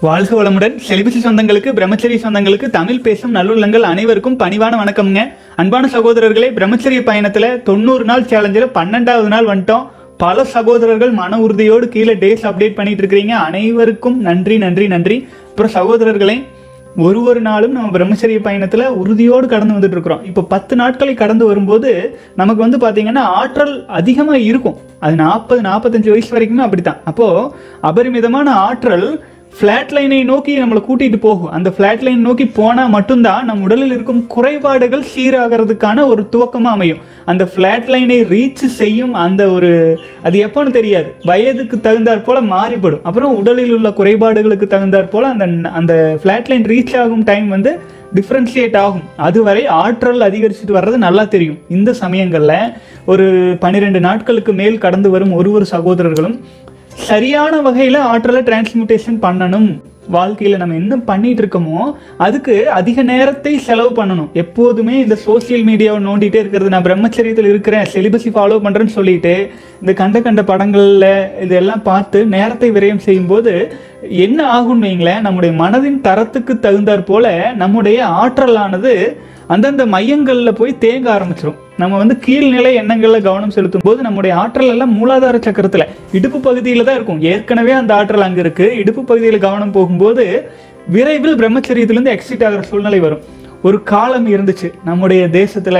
வாழ்க வளமுடன் செலிபசி சொந்தங்களுக்கு பிரம்மச்சரிய சொந்தங்களுக்கு தமிழ் பேசும் நல்லுள்ளங்கள் அனைவருக்கும் பணிவான வணக்கம்ங்க அன்பான சகோதரர்களே பிரம்மச்சரிய பயணத்துல தொண்ணூறு நாள் சேலஞ்சில் பன்னெண்டாவது நாள் வந்துட்டோம் பல சகோதரர்கள் மன உறுதியோடு கீழே டேஸ் அப்டேட் பண்ணிட்டு இருக்கிறீங்க அனைவருக்கும் நன்றி நன்றி நன்றி அப்புறம் சகோதரர்களே ஒரு ஒரு நாளும் நம்ம பிரம்மச்சரிய பயணத்துல உறுதியோடு கடந்து வந்துட்டு இருக்கிறோம் இப்போ பத்து நாட்களை கடந்து வரும்போது நமக்கு வந்து பாத்தீங்கன்னா ஆற்றல் அதிகமா இருக்கும் அது நாற்பது நாற்பத்தஞ்சு வயசு வரைக்குமே அப்படித்தான் அப்போ அபரிமிதமான ஆற்றல் ஃப்ளாட் லைனை நோக்கி நம்மளை கூட்டிட்டு போகும் அந்த ஃப்ளாட் லைன் நோக்கி போனா மட்டும்தான் நம் உடலில் இருக்கும் குறைபாடுகள் சீராகிறதுக்கான ஒரு துவக்கமா அமையும் அந்த ஃப்ளாட் லைனை ரீச் செய்யும் அந்த ஒரு அது எப்போன்னு தெரியாது வயதுக்கு தகுந்தாற் போல மாறிப்படும் அப்புறம் உடலில் உள்ள குறைபாடுகளுக்கு தகுந்தாற் போல அந்த அந்த ஃப்ளாட் லைன் ரீச் ஆகும் டைம் வந்து டிஃப்ரென்ஷியேட் ஆகும் அதுவரை ஆற்றல் அதிகரிச்சுட்டு வர்றது நல்லா தெரியும் இந்த சமயங்களில் ஒரு பன்னிரெண்டு நாட்களுக்கு மேல் கடந்து வரும் ஒரு ஒரு சகோதரர்களும் சரியான வகையில் ஆற்றலை டிரான்ஸ்மியூட்டேஷன் பண்ணணும் வாழ்க்கையில் நம்ம என்ன பண்ணிட்டு இருக்கோமோ அதுக்கு அதிக நேரத்தை செலவு பண்ணணும் எப்போதுமே இந்த சோஷியல் மீடியாவை நோண்டிட்டே இருக்கிறது நான் பிரம்மச்சரியத்தில் இருக்கிறேன் சிலிபஸை ஃபாலோ பண்ணுறேன்னு சொல்லிட்டு இந்த கண்ட கண்ட படங்களில் இதெல்லாம் பார்த்து நேரத்தை விரயம் செய்யும்போது என்ன ஆகும்னு வைங்களேன் நம்முடைய மனதின் தரத்துக்கு தகுந்தாற் போல நம்முடைய ஆற்றலானது அந்தந்த மையங்களில் போய் தேங்க ஆரம்பிச்சிடும் நம்ம வந்து கீழ்நிலை எண்ணங்களில் கவனம் செலுத்தும் போது நம்முடைய ஆற்றல் எல்லாம் மூலாதார சக்கரத்தில் இடுப்பு பகுதியில் தான் இருக்கும் ஏற்கனவே அந்த ஆற்றல் அங்கே இருக்கு இடுப்பு பகுதியில் கவனம் போகும்போது விரைவில் பிரம்மச்சரியத்திலிருந்து எக்ஸிட் ஆகிற சூழ்நிலை வரும் ஒரு காலம் இருந்துச்சு நம்முடைய தேசத்தில்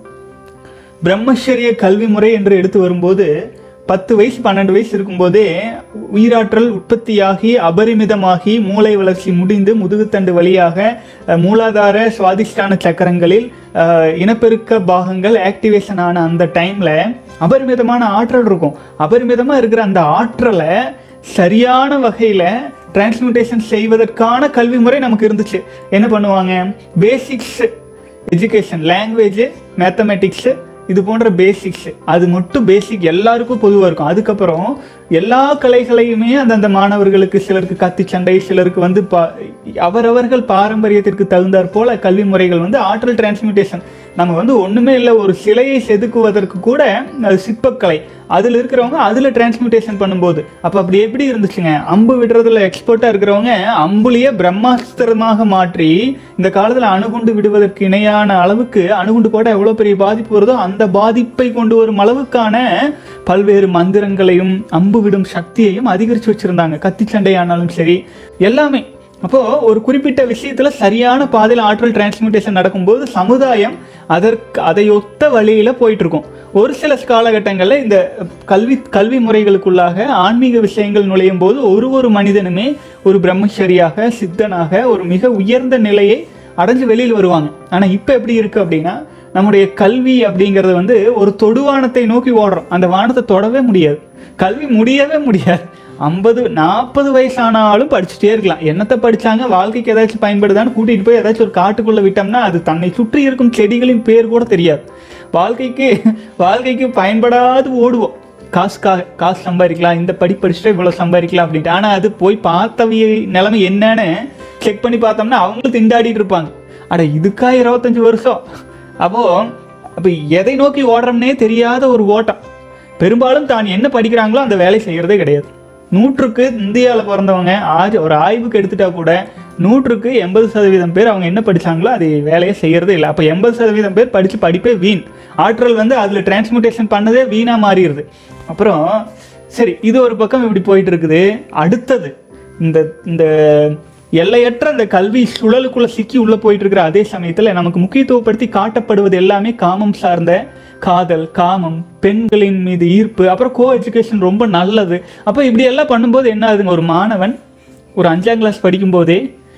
பிரம்மச்சரிய கல்வி முறை என்று எடுத்து வரும்போது பத்து வயசு பன்னெண்டு வயசு இருக்கும்போதே உயிராற்றல் உற்பத்தியாகி அபரிமிதமாகி மூளை வளர்ச்சி முடிந்து முதுகுத்தண்டு வழியாக அஹ், மூலாதார சுவாதிஷ்டான சக்கரங்களில் அஹ், இனப்பெருக்க பாகங்கள் ஆக்டிவேஷன் ஆன அந்த டைம்ல அபரிமிதமான ஆற்றல் இருக்கும் அபரிமிதமா இருக்கிற அந்த ஆற்றலை சரியான வகையில டிரான்ஸ்மியூட்டேஷன் செய்வதற்கான கல்வி முறை நமக்கு இருந்துச்சு என்ன பண்ணுவாங்க பேசிக்ஸ் எஜுகேஷன் லாங்குவேஜ் மேத்தமெட்டிக்ஸ் இது போன்ற பேசிக்ஸ் அது மட்டும் பேசிக் எல்லாருக்கும் பொதுவாக இருக்கும் அதுக்கப்புறம் எல்லா கலைகளையுமே அந்தந்த மாணவர்களுக்கு சிலருக்கு கத்தி சண்டை சிலருக்கு வந்து பா அவரவர்கள் பாரம்பரியத்திற்கு தகுந்தாற் போல கல்வி முறைகள் வந்து ஆற்றல் டிரான்ஸ்மியூட்டேஷன் நம்ம வந்து ஒண்ணுமே இல்லை ஒரு சிலையை செதுக்குவதற்கு கூட அது சிற்பக்கலை அதில் இருக்கிறவங்க அதில் டிரான்ஸ்மியூட்டேஷன் பண்ணும்போது அப்போ அப்படி எப்படி இருந்துச்சுங்க அம்பு விடுறதுல எக்ஸ்பர்ட்டாக இருக்கிறவங்க அம்புலியே பிரம்மாஸ்திரமாக மாற்றி இந்த காலத்தில் அணுகுண்டு விடுவதற்கு இணையான அளவுக்கு அணுகுண்டு போட்டால் எவ்வளோ பெரிய பாதிப்பு வருதோ அந்த பாதிப்பை கொண்டு வரும் அளவுக்கான பல்வேறு மந்திரங்களையும் அம்பு விடும் சக்தியையும் அதிகரித்து வச்சிருந்தாங்க கத்தி சண்டையானாலும் சரி எல்லாமே அப்போ ஒரு குறிப்பிட்ட விஷயத்துல சரியான பாதையில் ஆற்றல் டிரான்ஸ்மியூட்டேஷன் நடக்கும்போது சமுதாயம் அதற்கு அதை ஒத்த வழியில போயிட்டு இருக்கும் ஒரு சில காலகட்டங்களில் இந்த கல்வி கல்வி முறைகளுக்குள்ளாக ஆன்மீக விஷயங்கள் நுழையும் போது ஒரு ஒரு மனிதனுமே ஒரு பிரம்மச்சரியாக சித்தனாக ஒரு மிக உயர்ந்த நிலையை அடைஞ்சு வெளியில் வருவாங்க ஆனா இப்போ எப்படி இருக்கு அப்படின்னா நம்முடைய கல்வி அப்படிங்கிறது வந்து ஒரு தொடுவானத்தை நோக்கி ஓடுறோம் அந்த வானத்தை தொடவே முடியாது கல்வி முடியவே முடியாது ஐம்பது நாற்பது வயசானாலும் படிச்சுட்டே இருக்கலாம் என்னத்தை படிச்சாங்க வாழ்க்கைக்கு ஏதாச்சும் பயன்படுதான்னு கூட்டிட்டு போய் ஏதாச்சும் ஒரு காட்டுக்குள்ள விட்டோம்னா அது தன்னை சுற்றி இருக்கும் செடிகளின் பேர் கூட தெரியாது வாழ்க்கைக்கு வாழ்க்கைக்கு பயன்படாது ஓடுவோம் காசுக்காக காசு சம்பாதிக்கலாம் இந்த படி படிச்சுட்டு இவ்வளோ சம்பாதிக்கலாம் அப்படின்ட்டு ஆனால் அது போய் பார்த்தவிய நிலைமை என்னன்னு செக் பண்ணி பார்த்தோம்னா அவங்களும் திண்டாடிட்டு இருப்பாங்க அட இதுக்கா இருபத்தஞ்சு வருஷம் அப்போ அப்போ எதை நோக்கி ஓடுறோம்னே தெரியாத ஒரு ஓட்டம் பெரும்பாலும் தான் என்ன படிக்கிறாங்களோ அந்த வேலை செய்யறதே கிடையாது நூற்றுக்கு இந்தியாவில் பிறந்தவங்க ஆஜ் ஒரு ஆய்வுக்கு எடுத்துட்டா கூட நூற்றுக்கு எண்பது சதவீதம் பேர் அவங்க என்ன படிச்சாங்களோ அது வேலையை செய்யறதே இல்லை அப்போ எண்பது சதவீதம் பேர் படித்து படிப்பே வீண் ஆற்றல் வந்து அதில் டிரான்ஸ்மியூட்டேஷன் பண்ணதே வீணாக மாறிடுது அப்புறம் சரி இது ஒரு பக்கம் இப்படி போயிட்டு இருக்குது அடுத்தது இந்த இந்த எல்லையற்ற அந்த கல்வி சுழலுக்குள்ள சிக்கி உள்ள போயிட்டு இருக்கிற அதே சமயத்துல நமக்கு முக்கியத்துவப்படுத்தி காட்டப்படுவது எல்லாமே காமம் சார்ந்த காதல் காமம் பெண்களின் மீது ஈர்ப்பு அப்புறம் கோ எஜுகேஷன் ரொம்ப நல்லது அப்போ இப்படி எல்லாம் பண்ணும்போது என்ன ஆகுதுங்க ஒரு மாணவன் ஒரு அஞ்சாம் கிளாஸ் படிக்கும்போதே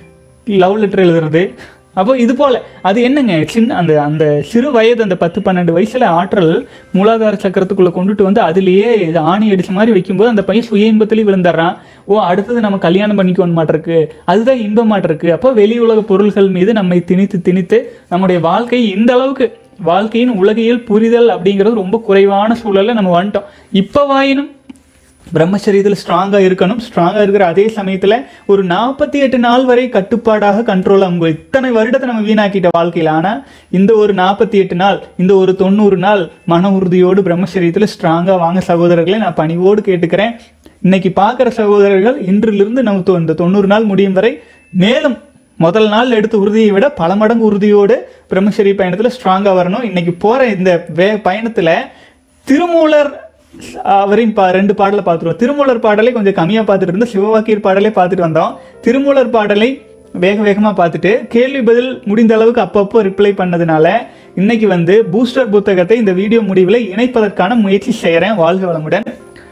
லவ் லெட்டர் எழுதுறது அப்போ இது போல அது என்னங்க சின்ன அந்த அந்த சிறு வயது அந்த பத்து பன்னெண்டு வயசுல ஆற்றல் மூலாதார சக்கரத்துக்குள்ள கொண்டுட்டு வந்து அதுலயே இது ஆணி அடிச்ச மாதிரி வைக்கும்போது அந்த பையன் சுய இன்பத்திலேயே விழுந்துடுறான் ஓ அடுத்தது நம்ம கல்யாணம் பண்ணிக்கணும் மாட்டிருக்கு அதுதான் இன்பம் மாட்டிருக்கு அப்போ வெளி உலக பொருள்கள் மீது நம்மை திணித்து திணித்து நம்முடைய வாழ்க்கை இந்த அளவுக்கு வாழ்க்கையின் உலகியல் புரிதல் அப்படிங்கிறது ரொம்ப குறைவான சூழல்ல நம்ம வந்துட்டோம் இப்போ வாயினும் பிரம்மச்சரியத்தில் ஸ்ட்ராங்காக இருக்கணும் ஸ்ட்ராங்காக இருக்கிற அதே சமயத்தில் ஒரு நாற்பத்தி எட்டு நாள் வரை கட்டுப்பாடாக கண்ட்ரோல் அவங்க இத்தனை வருடத்தை நம்ம வீணாக்கிட்ட வாழ்க்கையில் ஆனால் இந்த ஒரு நாற்பத்தி எட்டு நாள் இந்த ஒரு தொண்ணூறு நாள் மன உறுதியோடு பிரம்மச்சரியத்தில் ஸ்ட்ராங்காக வாங்க சகோதரர்களை நான் பணிவோடு கேட்டுக்கிறேன் இன்னைக்கு பார்க்குற சகோதரர்கள் இன்றிலிருந்து நமக்கு தொ- இந்த தொண்ணூறு நாள் முடியும் வரை மேலும் முதல் நாள் எடுத்த உறுதியை விட பல மடங்கு உறுதியோடு பிரம்மச்சரி பயணத்தில் ஸ்ட்ராங்காக வரணும் இன்னைக்கு போகிற இந்த வே பயணத்தில் திருமூலர் அவரையும் பா ரெண்டு பாடலை பார்த்துருவோம் திருமூலர் பாடலை கொஞ்சம் கம்மியாக பார்த்துட்டு இருந்தோம் சிவவாக்கியர் பாடலை பார்த்துட்டு வந்தோம் திருமூலர் பாடலை வேக வேகமாக பார்த்துட்டு கேள்வி பதில் முடிந்த அளவுக்கு அப்பப்போ ரிப்ளை பண்ணதுனால இன்னைக்கு வந்து பூஸ்டர் புத்தகத்தை இந்த வீடியோ முடிவில் இணைப்பதற்கான முயற்சி செய்கிறேன் வாழ்க வளமுடன்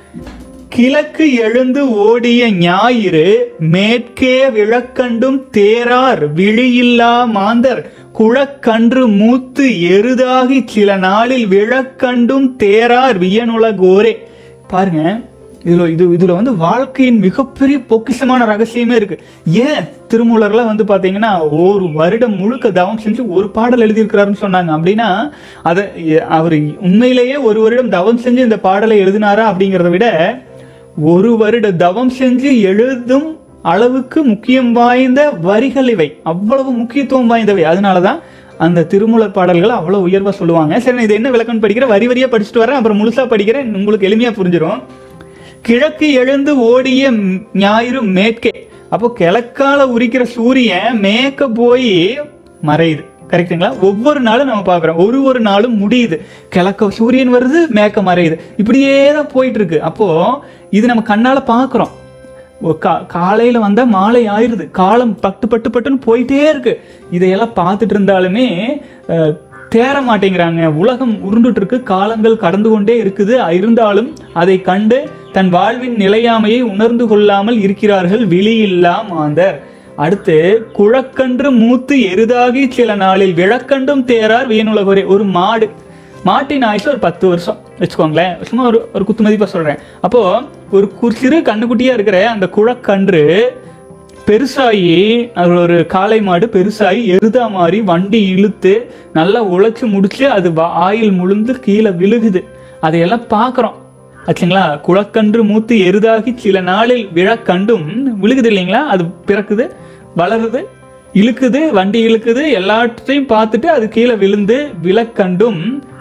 கிழக்கு எழுந்து ஓடிய ஞாயிறு மேற்கே விழக்கண்டும் தேரார் விழியில்லா மாந்தர் குழக்கன்று மூத்து எருதாகி சில நாளில் விழக்கண்டும் தேரார் வியனுலகோரே பாருங்க இதுல இது இதுல வந்து வாழ்க்கையின் மிகப்பெரிய பொக்கிஷமான ரகசியமே இருக்கு ஏன் திருமூலர்லாம் வந்து பாத்தீங்கன்னா ஒரு வருடம் முழுக்க தவம் செஞ்சு ஒரு பாடல் எழுதியிருக்கிறாருன்னு சொன்னாங்க அப்படின்னா அதை அவர் உண்மையிலேயே ஒரு வருடம் தவம் செஞ்சு இந்த பாடலை எழுதினாரா அப்படிங்கிறத விட ஒரு வருட தவம் செஞ்சு எழுதும் அளவுக்கு முக்கியம் வாய்ந்த வரிகள் இவை அவ்வளவு முக்கியத்துவம் வாய்ந்தவை அதனாலதான் அந்த திருமூலர் பாடல்கள் அவ்வளவு உயர்வா சொல்லுவாங்க சரி நான் இது என்ன விளக்கம் படிக்கிறேன் வரி வரியா படிச்சுட்டு வரேன் அப்புறம் முழுசா படிக்கிறேன் உங்களுக்கு எளிமையா புரிஞ்சிடும் கிழக்கு எழுந்து ஓடிய ம்- ஞாயிறு மேற்கே அப்போ கிழக்கால உரிக்கிற சூரியன் மேற்க போய் மறையுது கரெக்ட்டுங்களா ஒவ்வொரு நாளும் நம்ம பார்க்குறோம் ஒரு ஒரு நாளும் முடியுது கிழக்க சூரியன் வருது மேற்க மறையுது இப்படியே தான் போயிட்டு இருக்கு அப்போ இது நம்ம கண்ணால பார்க்குறோம் கா காலையில வந்தா மாலை ஆயிருது காலம் பட்டு பட்டு பட்டுன்னு போயிட்டே இருக்கு இதையெல்லாம் பார்த்துட்டு இருந்தாலுமே அஹ், தேற மாட்டேங்கிறாங்க உலகம் உருண்டுட்டு இருக்கு காலங்கள் கடந்து கொண்டே இருக்குது இருந்தாலும் அதை கண்டு தன் வாழ்வின் நிலையாமையை உணர்ந்து கொள்ளாமல் இருக்கிறார்கள் விழியில்லா மாந்தர் அடுத்து குழக்கன்று மூத்து எருதாகி சில நாளில் விளக்கண்டும் தேரார் வியனுலகோரே ஒரு மாடு மாட்டின் ஆயுசு ஒரு பத்து வருஷம் வச்சுக்கோங்களேன் சும்மா ஒரு ஒரு குத்து மதிப்பா சொல்றேன் அப்போ ஒரு கு- சிறு கண்ணுக்குட்டியா இருக்கிற அந்த குழக்கன்று பெருசாகி அது ஒரு காளை மாடு பெருசாகி எருதா மாதிரி வண்டி இழுத்து நல்லா உழைச்சு முடிச்சு அது வா- ஆயில் முழுந்து கீழே விழுகுது அதையெல்லாம் பார்க்குறோம் ஆச்சுங்களா குளக்கன்று மூத்து எருதாகி சில நாளில் விழக்கண்டும் விழுகுது இல்லைங்களா அது பிறக்குது வளருது இழுக்குது வண்டி இழுக்குது எல்லாத்தையும் பார்த்துட்டு அது கீழே விழுந்து விழக்கண்டும்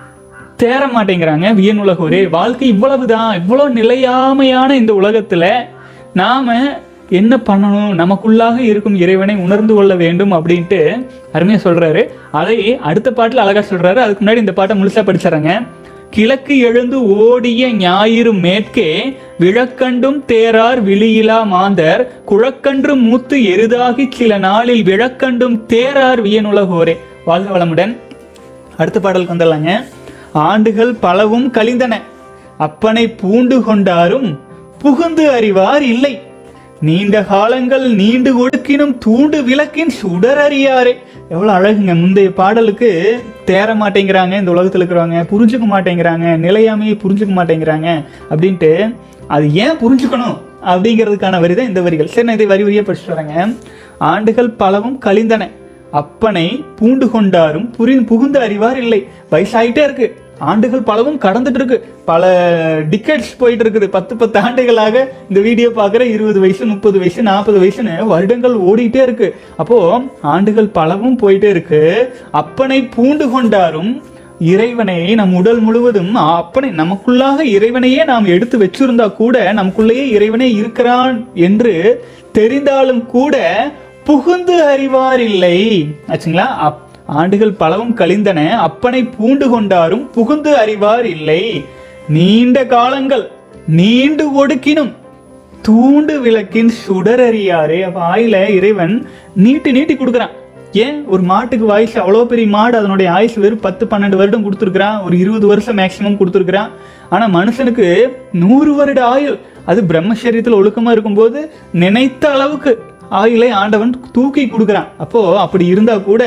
தேற மாட்டேங்கிறாங்க வியனுலகோரே வாழ்க்கை இவ்வளவுதான் இவ்வளவு நிலையாமையான இந்த உலகத்துல நாம என்ன பண்ணணும் நமக்குள்ளாக இருக்கும் இறைவனை உணர்ந்து கொள்ள வேண்டும் அப்படின்ட்டு அருமையா சொல்றாரு அதை அடுத்த பாட்டுல அழகா சொல்றாரு அதுக்கு முன்னாடி இந்த பாட்டை முழுசா படிச்சிடறேங்க கிழக்கு எழுந்து ஓடிய ஞாயிறு மேற்கே விழக்கண்டும் தேரார் விழியிலா மாந்தர் குழக்கன்று மூத்து எருதாகி சில நாளில் விழக்கண்டும் தேரார் வியனுலகோரே வாழ்க வளமுடன் அடுத்த பாடலுக்கு வந்துடலாங்க ஆண்டுகள் பலவும் கழிந்தன அப்பனை பூண்டு கொண்டாரும் புகுந்து அறிவார் இல்லை நீண்ட காலங்கள் நீண்டு ஒடுக்கினும் தூண்டு விளக்கின் சுடர் அறியாரே எவ்வளவு அழகுங்க முந்தைய பாடலுக்கு தேற மாட்டேங்கிறாங்க இந்த உலகத்துல இருக்கிறவங்க புரிஞ்சுக்க மாட்டேங்கிறாங்க நிலையாமையை புரிஞ்சுக்க மாட்டேங்கிறாங்க அப்படின்ட்டு அது ஏன் புரிஞ்சுக்கணும் அப்படிங்கிறதுக்கான வரி தான் இந்த வரிகள் சரி நான் இதை வரி வரியா படிச்சுட்டு வரேங்க ஆண்டுகள் பலவும் கழிந்தன அப்பனை பூண்டு கொண்டாரும் புரி புகுந்து அறிவார் இல்லை வயசாயிட்டே இருக்கு ஆண்டுகள் பலவும் கடந்துட்டு இருக்கு பல டிக்கெட்ஸ் போயிட்டு இருக்குது பத்து பத்து ஆண்டுகளாக இந்த வீடியோ பார்க்குற இருபது வயசு முப்பது வயசு நாற்பது வயசுன்னு வருடங்கள் ஓடிட்டே இருக்கு அப்போ ஆண்டுகள் பலவும் போயிட்டே இருக்கு அப்பனை பூண்டு கொண்டாரும் இறைவனை நம் உடல் முழுவதும் அப்பனை நமக்குள்ளாக இறைவனையே நாம் எடுத்து வச்சிருந்தா கூட நமக்குள்ளேயே இறைவனே இருக்கிறான் என்று தெரிந்தாலும் கூட புகுந்து அறிவார் இல்லை ஆச்சுங்களா அப்- ஆண்டுகள் பலவும் கழிந்தன அப்பனை பூண்டு கொண்டாரும் புகுந்து அறிவார் இல்லை நீண்ட காலங்கள் நீண்டு ஒடுக்கினும் தூண்டு விளக்கின் சுடரறியாரே அப்ப ஆயில இறைவன் நீட்டி நீட்டி கொடுக்குறான் ஏன் ஒரு மாட்டுக்கு வயசு அவ்வளோ பெரிய மாடு அதனுடைய ஆயுசு வெறும் பத்து பன்னெண்டு வருடம் கொடுத்துருக்குறான் ஒரு இருபது வருஷம் மேக்சிமம் கொடுத்துருக்குறான் ஆனா மனுஷனுக்கு நூறு வருட ஆயுள் அது பிரம்மச்சரியத்தில் ஒழுக்கமா இருக்கும்போது நினைத்த அளவுக்கு ஆயுளை ஆண்டவன் தூக்கி கொடுக்குறான் அப்போ அப்படி இருந்தா கூட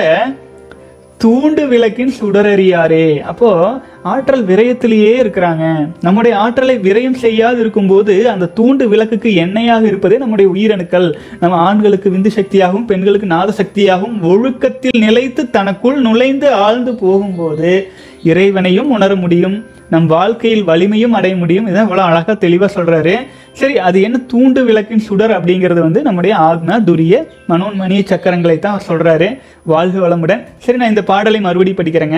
தூண்டு விளக்கின் சுடரறியாரே அப்போ ஆற்றல் விரயத்திலேயே இருக்கிறாங்க நம்முடைய ஆற்றலை விரயம் செய்யாது இருக்கும்போது அந்த தூண்டு விளக்குக்கு எண்ணெயாக இருப்பதே நம்முடைய உயிரணுக்கள் நம்ம ஆண்களுக்கு விந்து சக்தியாகவும் பெண்களுக்கு நாத சக்தியாகவும் ஒழுக்கத்தில் நிலைத்து தனக்குள் நுழைந்து ஆழ்ந்து போகும்போது இறைவனையும் உணர முடியும் நம் வாழ்க்கையில் வலிமையும் அடைய முடியும் இதான் இவ்வளவு அழகா தெளிவா சொல்றாரு சரி அது என்ன தூண்டு விளக்கின் சுடர் அப்படிங்கிறது வந்து நம்முடைய ஆக்னா துரிய மனோன்மணிய சக்கரங்களை தான் அவர் சொல்றாரு வாழ்க வளமுடன் சரி நான் இந்த பாடலை மறுபடியும் படிக்கிறேங்க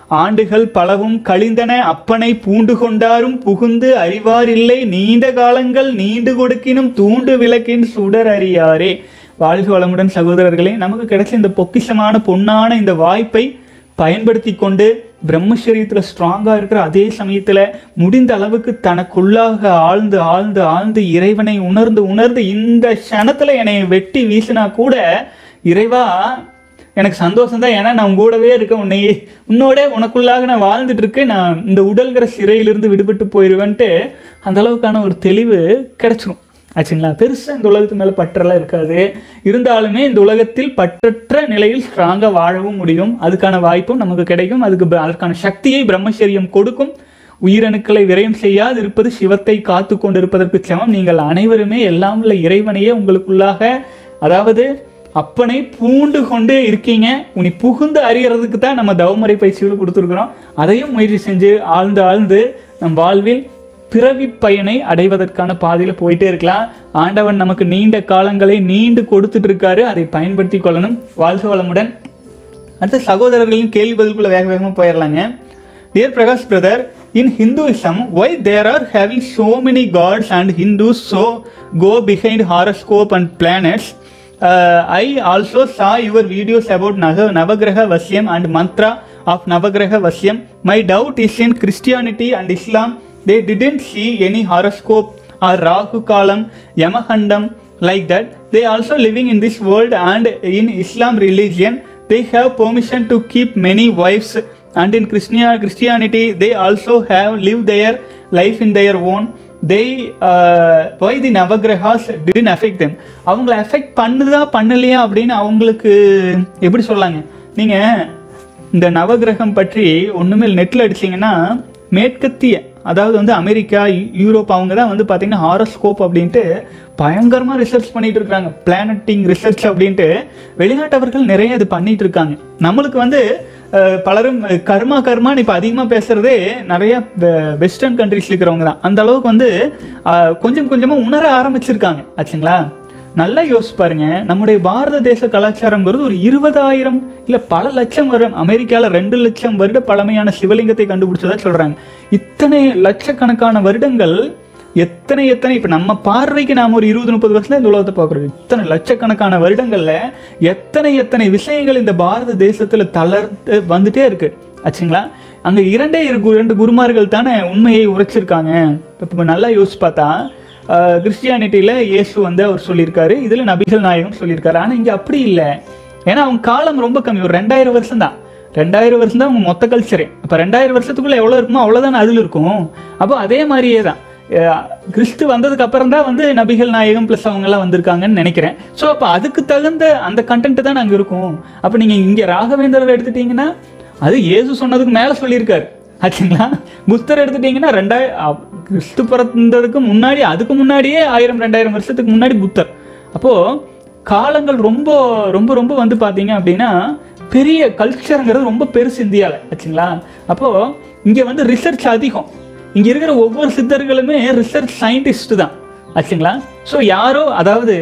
ஆண்டுகள் பலவும் கழிந்தன அப்பனை பூண்டு கொண்டாரும் புகுந்து அறிவார் இல்லை நீண்ட காலங்கள் நீண்டு கொடுக்கினும் தூண்டு விளக்கின் சுடர் அறியாரே வாழ்க வளமுடன் சகோதரர்களே நமக்கு கிடைச்ச இந்த பொக்கிஷமான பொன்னான இந்த வாய்ப்பை பயன்படுத்தி கொண்டு பிரம்மச்சரியத்தில் ஸ்ட்ராங்காக இருக்கிற அதே சமயத்தில் முடிந்த அளவுக்கு தனக்குள்ளாக ஆழ்ந்து ஆழ்ந்து ஆழ்ந்து இறைவனை உணர்ந்து உணர்ந்து இந்த க்ஷணத்தில் என்னை வெட்டி வீசினா கூட இறைவா எனக்கு சந்தோஷம் தான் ஏன்னா நான் உன் கூடவே இருக்கேன் உன்னை உன்னோட உனக்குள்ளாக நான் வாழ்ந்துட்டு இருக்கேன் நான் இந்த உடல்கிற சிறையிலிருந்து விடுபட்டு போயிடுவேன்ட்டு அந்த அளவுக்கான ஒரு தெளிவு கிடைச்சிரும் ஆச்சுங்களா பெருசாக இந்த உலகத்து மேலே பற்றெல்லாம் இருக்காது இருந்தாலுமே இந்த உலகத்தில் பற்றற்ற நிலையில் ஸ்ட்ராங்காக வாழவும் முடியும் அதுக்கான வாய்ப்பும் நமக்கு கிடைக்கும் அதுக்கு ப- அதற்கான சக்தியை பிரம்மச்சரியம் கொடுக்கும் உயிரணுக்களை விரயம் செய்யாது இருப்பது சிவத்தை காத்து கொண்டிருப்பதற்கு சமம் நீங்கள் அனைவருமே எல்லாம் உள்ள இறைவனையே உங்களுக்குள்ளாக அதாவது அப்பனை பூண்டு கொண்டு இருக்கீங்க உனி புகுந்து அறியறதுக்கு தான் நம்ம தவமுறை பயிற்சிகள் கொடுத்துருக்குறோம் அதையும் முயற்சி செஞ்சு ஆழ்ந்து ஆழ்ந்து நம் வாழ்வில் பிறவி பயனை அடைவதற்கான பாதையில போயிட்டே இருக்கலாம் ஆண்டவன் நமக்கு நீண்ட காலங்களை நீண்டு கொடுத்துட்டு இருக்காரு அதை பயன்படுத்தி கொள்ளணும் வாழ்க வளமுடன் அடுத்த சகோதரர்களின் கேள்வி பதிலுக்குள்ள வேக வேகமா போயிடலாங்க dear Prakash brother in Hinduism why there are having so many gods and hindus so go behind horoscope and planets uh, i also saw your videos about Nav- navagraha vasyam and mantra of navagraha vasyam my doubt is in christianity and islam they didn't see any horoscope or rahu kalam yamahandam like that they also living in this world and in islam religion they have permission to keep many wives and in Christian- christianity they also have live their life in their own they uh, why the navagrahas didn't affect them அவங்கள affect பண்ணுதா பண்ணலையா அப்படின்னு அவங்களுக்கு எப்படி சொல்லாங்க நீங்க இந்த நவகிரகம் பற்றி ஒண்ணுமே நெட்ல அடிச்சீங்கன்னா மேற்கத்திய அதாவது வந்து அமெரிக்கா யூ- யூரோப் அவங்க தான் வந்து பார்த்தீங்கன்னா ஹாரோஸ்கோப் அப்படின்ட்டு பயங்கரமாக ரிசர்ச் பண்ணிட்டு இருக்காங்க பிளானட்டிங் ரிசர்ச் அப்படின்ட்டு வெளிநாட்டவர்கள் நிறைய இது பண்ணிட்டு இருக்காங்க நம்மளுக்கு வந்து அஹ், பலரும் கர்மா கர்மான்னு இப்போ அதிகமாக பேசுறதே நிறைய வெஸ்டர்ன் கண்ட்ரிஸ் இருக்கிறவங்க தான் அந்த அளவுக்கு வந்து அஹ், கொஞ்சம் கொஞ்சமாக உணர ஆரம்பிச்சிருக்காங்க ஆச்சுங்களா நல்லா யோசிச்சு பாருங்க நம்முடைய பாரத தேச கலாச்சாரம்ங்கிறது ஒரு இருபதாயிரம் இல்ல பல லட்சம் வருடம் அமெரிக்கால ரெண்டு லட்சம் வருட பழமையான சிவலிங்கத்தை கண்டுபிடிச்சதா சொல்றாங்க இத்தனை லட்சக்கணக்கான வருடங்கள் எத்தனை எத்தனை இப்ப நம்ம பார்வைக்கு நாம ஒரு இருபது முப்பது வருஷம் இந்த உலகத்தை பார்க்குறோம் இத்தனை லட்சக்கணக்கான வருடங்கள்ல எத்தனை எத்தனை விஷயங்கள் இந்த பாரத தேசத்துல தளர்த்து வந்துட்டே இருக்கு ஆச்சுங்களா அங்க இரண்டே இருக்கு இரண்டு குருமார்கள் தானே உண்மையை உரைச்சிருக்காங்க இப்ப நல்லா யோசிச்சு பார்த்தா கிறிஸ்டியானிட்டியில இயேசு வந்து அவர் சொல்லியிருக்காரு இதுல நபிகள் நாயகம் சொல்லியிருக்காரு ஆனா இங்க அப்படி இல்லை ஏன்னா அவங்க காலம் ரொம்ப கம்மி ஒரு ரெண்டாயிரம் வருஷம் தான் ரெண்டாயிரம் வருஷம் தான் அவங்க மொத்த கல்ச்சரே அப்ப ரெண்டாயிரம் வருஷத்துக்குள்ள எவ்வளவு இருக்குமோ அவ்வளவுதான் அதுல இருக்கும் அப்போ அதே மாதிரியே தான் அஹ் கிறிஸ்து வந்ததுக்கு அப்புறம் தான் வந்து நபிகள் நாயகம் ப்ளஸ் அவங்க எல்லாம் வந்திருக்காங்கன்னு நினைக்கிறேன் ஸோ அப்போ அதுக்கு தகுந்த அந்த கண்டென்ட் தான் அங்கே இருக்கும் அப்போ நீங்க இங்க ராகவேந்தர் எடுத்துட்டீங்கன்னா அது இயேசு சொன்னதுக்கு மேல சொல்லியிருக்காரு ஆச்சுங்களா புத்தர் எடுத்துட்டீங்கன்னா ரெண்டாயிரம் அ- கிறிஸ்து பிறந்ததுக்கு முன்னாடி அதுக்கு முன்னாடியே ஆயிரம் ரெண்டாயிரம் வருஷத்துக்கு முன்னாடி புத்தர் அப்போ காலங்கள் ரொம்ப ரொம்ப ரொம்ப வந்து பாத்தீங்க அப்படின்னா பெரிய கல்ச்சருங்கிறது ரொம்ப பெருசு இந்தியாவில் ஆச்சுங்களா அப்போ இங்க வந்து ரிசர்ச் அதிகம் இங்க இருக்கிற ஒவ்வொரு சித்தர்களுமே ரிசர்ச் சயின்டிஸ்ட் தான் ஆச்சுங்களா ஸோ யாரோ அதாவது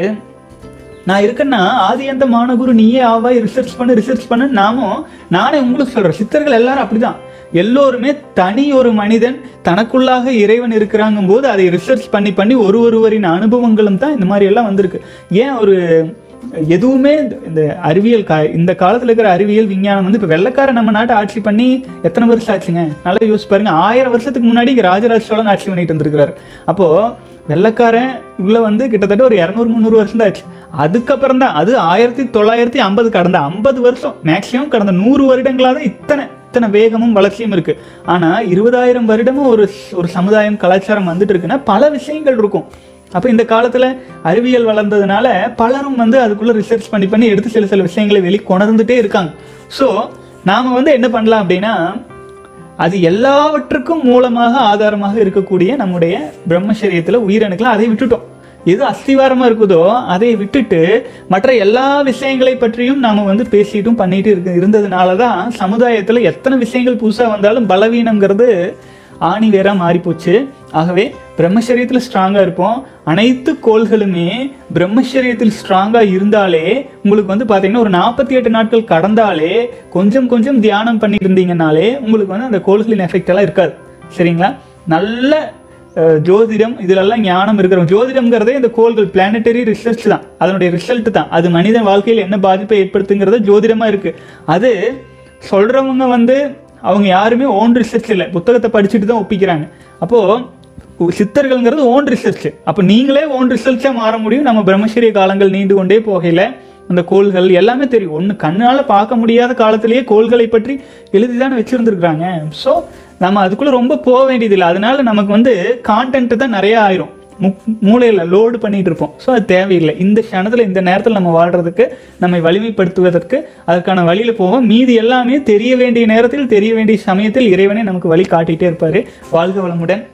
நான் இருக்கேன்னா ஆதி அந்த மானகுரு நீயே ஆவாய் ரிசர்ச் பண்ணு ரிசர்ச் பண்ணு நாமும் நானே உங்களுக்கு சொல்றேன் சித்தர்கள் எல்லாரும் அப்படிதான் எல்லோருமே தனி ஒரு மனிதன் தனக்குள்ளாக இறைவன் இருக்கிறாங்கும் போது அதை ரிசர்ச் பண்ணி பண்ணி ஒரு ஒருவரின் அனுபவங்களும் தான் இந்த மாதிரி எல்லாம் வந்திருக்கு ஏன் ஒரு எதுவுமே இந்த- இந்த அறிவியல் கா இந்த காலத்துல இருக்கிற அறிவியல் விஞ்ஞானம் வந்து இப்ப வெள்ளக்காரன் நம்ம நாட்டை ஆட்சி பண்ணி எத்தனை வருஷம் ஆச்சுங்க நல்லா யோசிச்சு பாருங்க ஆயிரம் வருஷத்துக்கு முன்னாடி இங்க ராஜராஜ சோழன் ஆட்சி பண்ணிட்டு இருந்திருக்கிறாரு அப்போ வெள்ளக்காரன் உள்ள வந்து கிட்டத்தட்ட ஒரு இரநூறு முந்நூறு வருஷம் தான் ஆச்சு அதுக்கப்புறம் தான் அது ஆயிரத்தி தொள்ளாயிரத்தி ஐம்பது கடந்த ஐம்பது வருஷம் மேக்சிமம் கடந்த நூறு வருடங்களாக தான் இத்தனை இத்தனை வேகமும் வளர்ச்சியும் இருக்கு ஆனா இருபதாயிரம் வருடமும் ஒரு ஒரு சமுதாயம் கலாச்சாரம் வந்துட்டு இருக்குன்னா பல விஷயங்கள் இருக்கும் அப்போ இந்த காலத்துல அறிவியல் வளர்ந்ததுனால பலரும் வந்து அதுக்குள்ள ரிசர்ச் பண்ணி பண்ணி எடுத்து சில சில விஷயங்களை வெளி கொணர்ந்துட்டே இருக்காங்க ஸோ நாம வந்து என்ன பண்ணலாம் அப்படின்னா அது எல்லாவற்றுக்கும் மூலமாக ஆதாரமாக இருக்கக்கூடிய நம்முடைய பிரம்மச்சரியத்துல உயிரணுக்கள் அதை விட்டுட்டோம் எது அஸ்திவாரமா இருக்குதோ அதை விட்டுட்டு மற்ற எல்லா விஷயங்களை பற்றியும் நாம வந்து பேசிட்டும் பண்ணிட்டு இருக்கு இருந்ததுனால தான் சமுதாயத்துல எத்தனை விஷயங்கள் புதுசா வந்தாலும் பலவீனம்ங்கிறது ஆணி வேற மாறி போச்சு ஆகவே பிரம்மச்சரியத்தில் ஸ்ட்ராங்காக இருப்போம் அனைத்து கோள்களுமே பிரம்மச்சரியத்தில் ஸ்ட்ராங்காக இருந்தாலே உங்களுக்கு வந்து பார்த்தீங்கன்னா ஒரு நாற்பத்தி எட்டு நாட்கள் கடந்தாலே கொஞ்சம் கொஞ்சம் தியானம் பண்ணிட்டு இருந்தீங்கனாலே உங்களுக்கு வந்து அந்த கோள்களின் எஃபெக்ட் எல்லாம் இருக்காது சரிங்களா நல்ல அஹ், ஜோதிடம் இதிலெல்லாம் ஞானம் இருக்கிறோம் ஜோதிடம்ங்கிறதே இந்த கோள்கள் பிளானட்டரி ரிசர்ச் தான் அதனுடைய ரிசல்ட் தான் அது மனித வாழ்க்கையில் என்ன பாதிப்பை ஏற்படுத்துங்கிறது ஜோதிடமாக இருக்கு அது சொல்றவங்க வந்து அவங்க யாருமே ஓன் ரிசர்ச் இல்லை புத்தகத்தை படிச்சுட்டு தான் ஒப்பிக்கிறாங்க அப்போ சித்தர்கள்ங்கிறது ஓன் ரிசர்ச் அப்போ நீங்களே ஓன் ரிசர்ச்சாக மாற முடியும் நம்ம பிரம்மச்சரிய காலங்கள் நீண்டு கொண்டே போகையில் அந்த கோள்கள் எல்லாமே தெரியும் ஒன்று கண்ணால் பார்க்க முடியாத காலத்திலேயே கோள்களை பற்றி எழுதி தானே வச்சுருந்துருக்குறாங்க ஸோ நம்ம அதுக்குள்ளே ரொம்ப போக வேண்டியதில்லை அதனால நமக்கு வந்து கான்டென்ட் தான் நிறைய ஆயிரும் முக் மூளையில் லோடு பண்ணிட்டு இருப்போம் ஸோ அது தேவையில்லை இந்த க்ஷணத்தில் இந்த நேரத்தில் நம்ம வாழ்றதுக்கு நம்மை வலிமைப்படுத்துவதற்கு அதற்கான வழியில் போவோம் மீதி எல்லாமே தெரிய வேண்டிய நேரத்தில் தெரிய வேண்டிய சமயத்தில் இறைவனே நமக்கு வழி காட்டிகிட்டே இருப்பார் வாழ்க வளமுடன்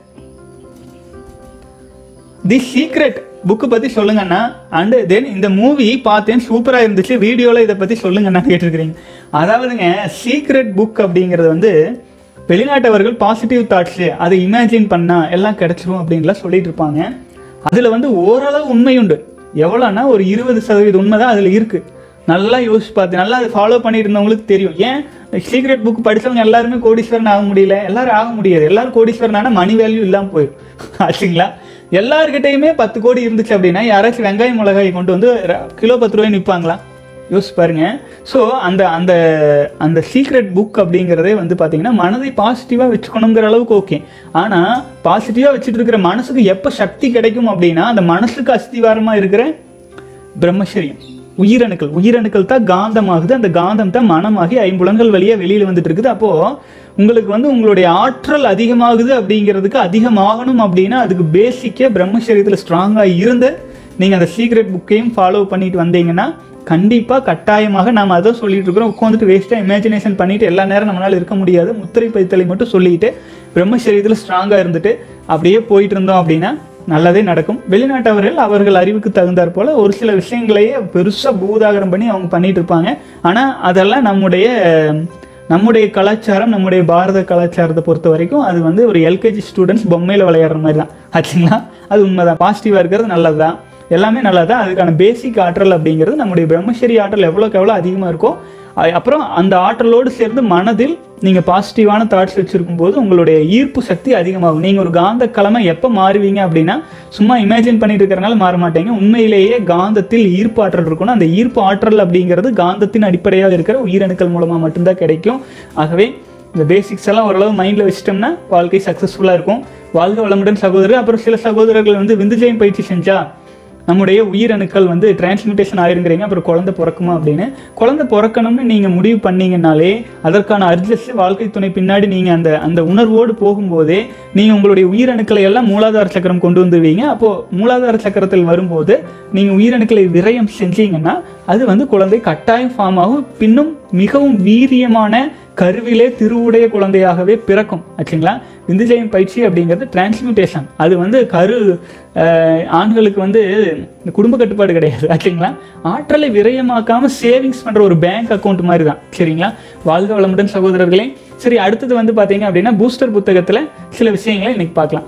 தி சீக்ரெட் புக்கு பற்றி சொல்லுங்கண்ணா அண்டு தென் இந்த மூவி பார்த்தேன் சூப்பராக இருந்துச்சு வீடியோவில் இதை பற்றி சொல்லுங்கண்ணா கேட்டிருக்கிறீங்க அதாவதுங்க சீக்ரெட் புக் அப்படிங்கிறது வந்து வெளிநாட்டவர்கள் பாசிட்டிவ் தாட்ஸு அதை இமேஜின் பண்ணால் எல்லாம் கிடைச்சிரும் அப்படின்லாம் சொல்லிட்டு இருப்பாங்க அதில் வந்து ஓரளவு உண்மையுண்டு எவ்வளோன்னா ஒரு இருபது சதவீத உண்மை தான் அதில் இருக்குது நல்லா யோசிச்சு பார்த்து நல்லா அதை ஃபாலோ பண்ணிட்டு இருந்தவங்களுக்கு தெரியும் ஏன் சீக்ரெட் புக் படிச்சவங்க எல்லாருமே கோடீஸ்வரன் ஆக முடியல எல்லாரும் ஆக முடியாது எல்லாரும் கோடீஸ்வரன் ஆனால் மணி வேல்யூ இல்லாமல் போயிடும் ஆச்சுங்களா எல்லார்கிட்டயுமே பத்து கோடி இருந்துச்சு அப்படின்னா யாராச்சும் வெங்காயம் மிளகாய் கொண்டு வந்து ர- கிலோ பத்து ரூபாய் விற்பாங்களா யோசிச்சு பாருங்க ஸோ அந்த அந்த அந்த சீக்ரெட் புக் அப்படிங்கிறதே வந்து பார்த்தீங்கன்னா மனதை பாசிட்டிவாக வச்சுக்கணுங்கிற அளவுக்கு ஓகே ஆனால் பாசிட்டிவாக வச்சுட்டு இருக்கிற மனசுக்கு எப்போ சக்தி கிடைக்கும் அப்படின்னா அந்த மனசுக்கு அஸ்திவாரமாக இருக்கிற பிரம்மச்சரியம் உயிரணுக்கள் உயிரணுக்கள் தான் காந்தமாகுது அந்த காந்தம் தான் மனமாகி ஐம்புலன்கள் வழியா வெளியில வந்துட்டு இருக்குது அப்போ உங்களுக்கு வந்து உங்களுடைய ஆற்றல் அதிகமாகுது அப்படிங்கிறதுக்கு அதிகமாகணும் அப்படின்னா அதுக்கு பேசிக்கே பிரம்மச்சரியத்துல ஸ்ட்ராங்கா இருந்து நீங்க அந்த சீக்ரெட் புக்கையும் ஃபாலோ பண்ணிட்டு வந்தீங்கன்னா கண்டிப்பா கட்டாயமாக நாம அதை சொல்லிட்டு இருக்கிறோம் உட்காந்துட்டு வேஸ்டா இமேஜினேஷன் பண்ணிட்டு எல்லா நேரம் நம்மளால இருக்க முடியாது முத்திரை பைத்தலை மட்டும் சொல்லிட்டு பிரம்மச்சரியத்துல ஸ்ட்ராங்கா இருந்துட்டு அப்படியே போயிட்டு இருந்தோம் அப்படின்னா நல்லதே நடக்கும் வெளிநாட்டவர்கள் அவர்கள் அறிவுக்கு தகுந்தாற் போல ஒரு சில விஷயங்களையே பெருசாக பூதாகரம் பண்ணி அவங்க பண்ணிட்டு இருப்பாங்க ஆனால் அதெல்லாம் நம்முடைய நம்முடைய கலாச்சாரம் நம்முடைய பாரத கலாச்சாரத்தை பொறுத்த வரைக்கும் அது வந்து ஒரு எல்கேஜி ஸ்டூடெண்ட்ஸ் பொம்மையில் விளையாடுற மாதிரி தான் ஆச்சுங்களா அது உண்மைதான் பாசிட்டிவாக இருக்கிறது நல்லது தான் எல்லாமே நல்லா தான் அதுக்கான பேசிக் ஆற்றல் அப்படிங்கிறது நம்முடைய பிரம்மச்சரி ஆற்றல் எவ்வளோக்கு எவ்வளோ அதிகமாக இருக்கோ அ- அப்புறம் அந்த ஆற்றலோடு சேர்ந்து மனதில் நீங்கள் பாசிட்டிவான தாட்ஸ் வச்சுருக்கும் போது உங்களுடைய ஈர்ப்பு சக்தி அதிகமாகும் நீங்கள் ஒரு காந்த கலமை எப்போ மாறுவீங்க அப்படின்னா சும்மா இமேஜின் பண்ணிட்டு இருக்கிறனால மாற மாட்டீங்க உண்மையிலேயே காந்தத்தில் ஈர்ப்பு ஆற்றல் இருக்கணும் அந்த ஈர்ப்பு ஆற்றல் அப்படிங்கிறது காந்தத்தின் அடிப்படையாக இருக்கிற உயிரணுக்கள் மூலமாக மட்டும்தான் கிடைக்கும் ஆகவே இந்த பேசிக்ஸ் எல்லாம் ஓரளவு மைண்டில் வச்சிட்டோம்னா வாழ்க்கை சக்ஸஸ்ஃபுல்லாக இருக்கும் வாழ்க வளமுடன் சகோதரர் அப்புறம் சில சகோதரர்கள் வந்து விந்துஜயம் பயிற்சி செஞ்சா நம்முடைய உயிரணுக்கள் வந்து டிரான்ஸ்மிட்டேஷன் ஆயிருங்கிறீங்க அப்புறம் குழந்தை பிறக்குமா அப்படின்னு குழந்தை பிறக்கணும்னு நீங்கள் முடிவு பண்ணீங்கனாலே அதற்கான அர்ஜஸ் வாழ்க்கை துணை பின்னாடி நீங்கள் அந்த அந்த உணர்வோடு போகும்போதே நீங்கள் உங்களுடைய உயிரணுக்களை எல்லாம் மூலாதார சக்கரம் கொண்டு வந்துருவீங்க அப்போது மூலாதார சக்கரத்தில் வரும்போது நீங்கள் உயிரணுக்களை விரயம் செஞ்சீங்கன்னா அது வந்து குழந்தை கட்டாயம் ஃபார்ம் ஆகும் பின்னும் மிகவும் வீரியமான கருவிலே திருவுடைய குழந்தையாகவே பிறக்கும் ஆச்சுங்களா விந்துஜயம் பயிற்சி அப்படிங்கிறது டிரான்ஸ்மியூட்டேஷன் அது வந்து கரு அஹ், ஆண்களுக்கு வந்து இந்த குடும்ப கட்டுப்பாடு கிடையாது ஆச்சுங்களா ஆற்றலை விரயமாக்காம சேவிங்ஸ் பண்ற ஒரு பேங்க் அக்கௌண்ட் மாதிரி தான் சரிங்களா வாழ்க வளமுடன் சகோதரர்களே சரி அடுத்தது வந்து பாத்தீங்க அப்படின்னா பூஸ்டர் புத்தகத்துல சில விஷயங்களை இன்னைக்கு பார்க்கலாம்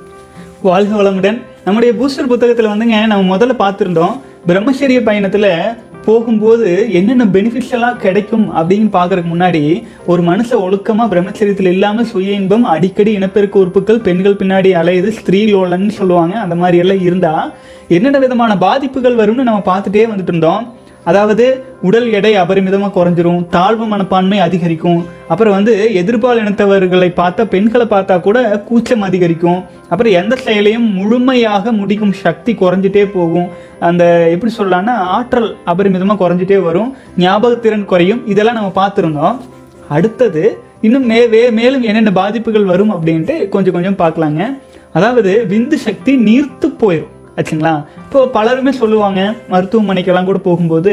வாழ்க வளமுடன் நம்முடைய பூஸ்டர் புத்தகத்தில் வந்துங்க நம்ம முதல்ல பார்த்துருந்தோம் பிரம்மச்சரிய பயணத்தில் போகும்போது என்னென்ன பெனிஃபிட்ஸ் எல்லாம் கிடைக்கும் அப்படின்னு பார்க்கறதுக்கு முன்னாடி ஒரு மனுஷன் ஒழுக்கமாக பிரம்மச்சரியத்தில் இல்லாமல் சுய இன்பம் அடிக்கடி இனப்பெருக்க உறுப்புகள் பெண்கள் பின்னாடி அலையுது ஸ்திரீ லோலன்னு சொல்லுவாங்க அந்த மாதிரி எல்லாம் இருந்தால் என்னென்ன விதமான பாதிப்புகள் வரும்னு நம்ம பார்த்துட்டே வந்துட்டு இருந்தோம் அதாவது உடல் எடை அபரிமிதமாக குறைஞ்சிரும் தாழ்வு மனப்பான்மை அதிகரிக்கும் அப்புறம் வந்து எதிர்பால் இனத்தவர்களை பார்த்தா பெண்களை பார்த்தா கூட கூச்சம் அதிகரிக்கும் அப்புறம் எந்த செயலையும் முழுமையாக முடிக்கும் சக்தி குறைஞ்சிட்டே போகும் அந்த எப்படி சொல்லலாம்னா ஆற்றல் அபரிமிதமாக குறைஞ்சிட்டே வரும் ஞாபகத்திறன் குறையும் இதெல்லாம் நம்ம பார்த்துருந்தோம் அடுத்தது இன்னும் மே வே மேலும் என்னென்ன பாதிப்புகள் வரும் அப்படின்ட்டு கொஞ்சம் கொஞ்சம் பார்க்கலாங்க அதாவது விந்து சக்தி நீர்த்து போயிடும் ஆச்சுங்களா இப்போ பலருமே சொல்லுவாங்க மருத்துவமனைக்கெல்லாம் கூட போகும்போது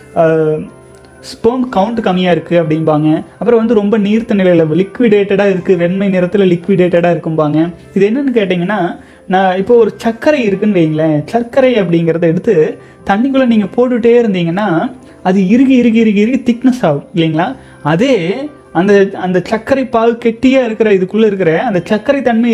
ஸ்போம் கவுண்ட் கம்மியாக இருக்குது அப்படிம்பாங்க அப்புறம் வந்து ரொம்ப நீர்த்த நிலையில் லிக்விடேட்டடாக இருக்குது வெண்மை நிறத்தில் லிக்விடேட்டடாக இருக்கும்பாங்க இது என்னன்னு கேட்டிங்கன்னா நான் இப்போ ஒரு சர்க்கரை இருக்குன்னு வைங்களேன் சர்க்கரை அப்படிங்கிறத எடுத்து தண்ணிக்குள்ளே நீங்கள் போட்டுகிட்டே இருந்தீங்கன்னா அது இறுகி இறுகி இறுகி இறுகி திக்னஸ் ஆகும் இல்லைங்களா அதே அந்த அந்த சர்க்கரை பாகு கெட்டியாக இருக்கிற இதுக்குள்ளே இருக்கிற அந்த சர்க்கரை தன்மை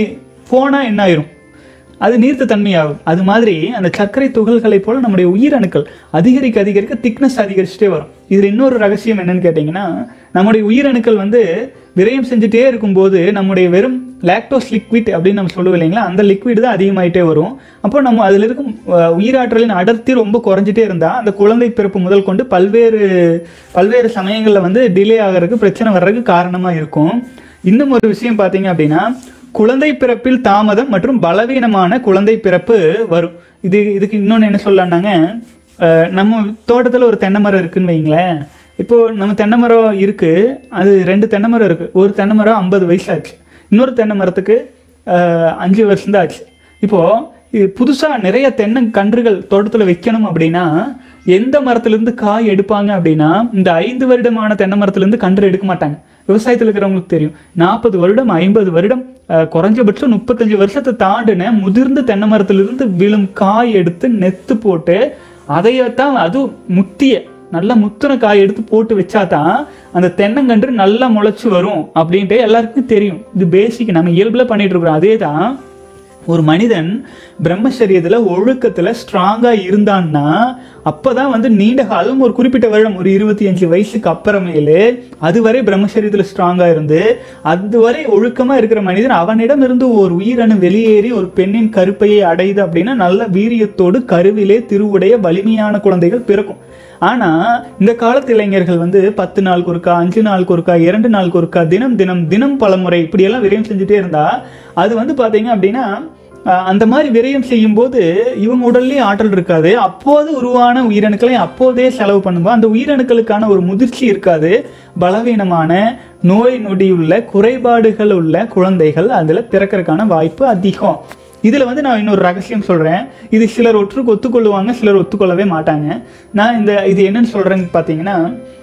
போனால் என்ன ஆயிரும் அது நீர்த்த தன்மையாகும் அது மாதிரி அந்த சர்க்கரை துகள்களைப் போல நம்முடைய உயிரணுக்கள் அதிகரிக்க அதிகரிக்க திக்னஸ் அதிகரிச்சுட்டே வரும் இதில் இன்னொரு ரகசியம் என்னன்னு கேட்டிங்கன்னா நம்முடைய உயிரணுக்கள் வந்து விரயம் செஞ்சுட்டே இருக்கும்போது நம்முடைய வெறும் லாக்டோஸ் லிக்விட் அப்படின்னு நம்ம சொல்லுவோம் இல்லைங்களா அந்த லிக்விட் தான் அதிகமாயிட்டே வரும் அப்போ நம்ம அதில் இருக்கும் அஹ், உயிராற்றலின் அடர்த்தி ரொம்ப குறைஞ்சிட்டே இருந்தால் அந்த குழந்தை பிறப்பு முதல் கொண்டு பல்வேறு பல்வேறு சமயங்களில் வந்து டிலே ஆகிறதுக்கு பிரச்சனை வர்றதுக்கு காரணமாக இருக்கும் இன்னும் ஒரு விஷயம் பார்த்தீங்க அப்படின்னா குழந்தை பிறப்பில் தாமதம் மற்றும் பலவீனமான குழந்தை பிறப்பு வரும் இது இதுக்கு இன்னொன்று என்ன சொல்லலாம்னாங்க அஹ், நம்ம தோட்டத்தில் ஒரு தென்னை மரம் இருக்குன்னு வைங்களேன் இப்போ நம்ம தென்னை மரம் இருக்கு அது ரெண்டு தென்னை மரம் இருக்கு ஒரு தென்னை மரம் ஐம்பது வயசு ஆச்சு இன்னொரு தென்னை மரத்துக்கு அஹ், அஞ்சு வருஷம் தான் ஆச்சு இப்போ இது புதுசாக நிறைய தென்னங்கன்றுகள் தோட்டத்தில் வைக்கணும் அப்படின்னா எந்த மரத்துலேருந்து காய் எடுப்பாங்க அப்படின்னா இந்த ஐந்து வருடமான தென்னை மரத்துலேருந்து கன்று எடுக்க மாட்டாங்க விவசாயத்தில் இருக்கிறவங்களுக்கு தெரியும் நாற்பது வருடம் ஐம்பது வருடம் அஹ், குறைஞ்சபட்சம் முப்பத்தஞ்சு வருஷத்தை தாண்டின முதிர்ந்த தென்னை மரத்திலிருந்து விழும் காய் எடுத்து நெத்து போட்டு அதையத்தான் அதுவும் முத்திய நல்லா முத்துன காய் எடுத்து போட்டு வச்சாதான் அந்த தென்னங்கன்று நல்லா முளைச்சு வரும் அப்படின்ட்டு எல்லாருக்கும் தெரியும் இது பேசிக் நம்ம இயல்புல பண்ணிட்டு இருக்கிறோம் அதே தான் ஒரு மனிதன் பிரம்மச்சரியத்துல ஒழுக்கத்துல ஸ்ட்ராங்கா இருந்தான்னா அப்பதான் வந்து நீண்ட காலம் ஒரு குறிப்பிட்ட வருடம் ஒரு இருபத்தி அஞ்சு வயசுக்கு அப்புறமேலு அதுவரை பிரம்மச்சரியத்துல ஸ்ட்ராங்கா இருந்து அதுவரை ஒழுக்கமா இருக்கிற மனிதன் அவனிடம் இருந்து ஒரு உயிரணு வெளியேறி ஒரு பெண்ணின் கருப்பையை அடையுது அப்படின்னா நல்ல வீரியத்தோடு கருவிலே திருவுடைய வலிமையான குழந்தைகள் பிறக்கும் ஆனா இந்த காலத்து இளைஞர்கள் வந்து பத்து நாளுக்கு ஒருக்கா அஞ்சு நாளுக்கு ஒருக்கா இரண்டு நாளுக்கு ஒருக்கா தினம் தினம் தினம் பலமுறை இப்படியெல்லாம் விரயம் செஞ்சுட்டே இருந்தா அது வந்து பாத்தீங்க அப்படின்னா அஹ், அந்த மாதிரி விரயம் செய்யும்போது இவங்க உடல்லயே ஆற்றல் இருக்காது அப்போது உருவான உயிரணுக்களை அப்போதே செலவு பண்ணும்போது அந்த உயிரணுக்களுக்கான ஒரு முதிர்ச்சி இருக்காது பலவீனமான நோய் நொடியுள்ள குறைபாடுகள் உள்ள குழந்தைகள் அதுல பிறக்கறதுக்கான வாய்ப்பு அதிகம் இதுல வந்து நான் இன்னொரு ரகசியம் சொல்றேன் இது சிலர் ஒற்றுக்கு ஒத்துக்கொள்ளுவாங்க சிலர் ஒத்துக்கொள்ளவே மாட்டாங்க நான் இந்த இது என்னன்னு சொல்றேன்னு பார்த்தீங்கன்னா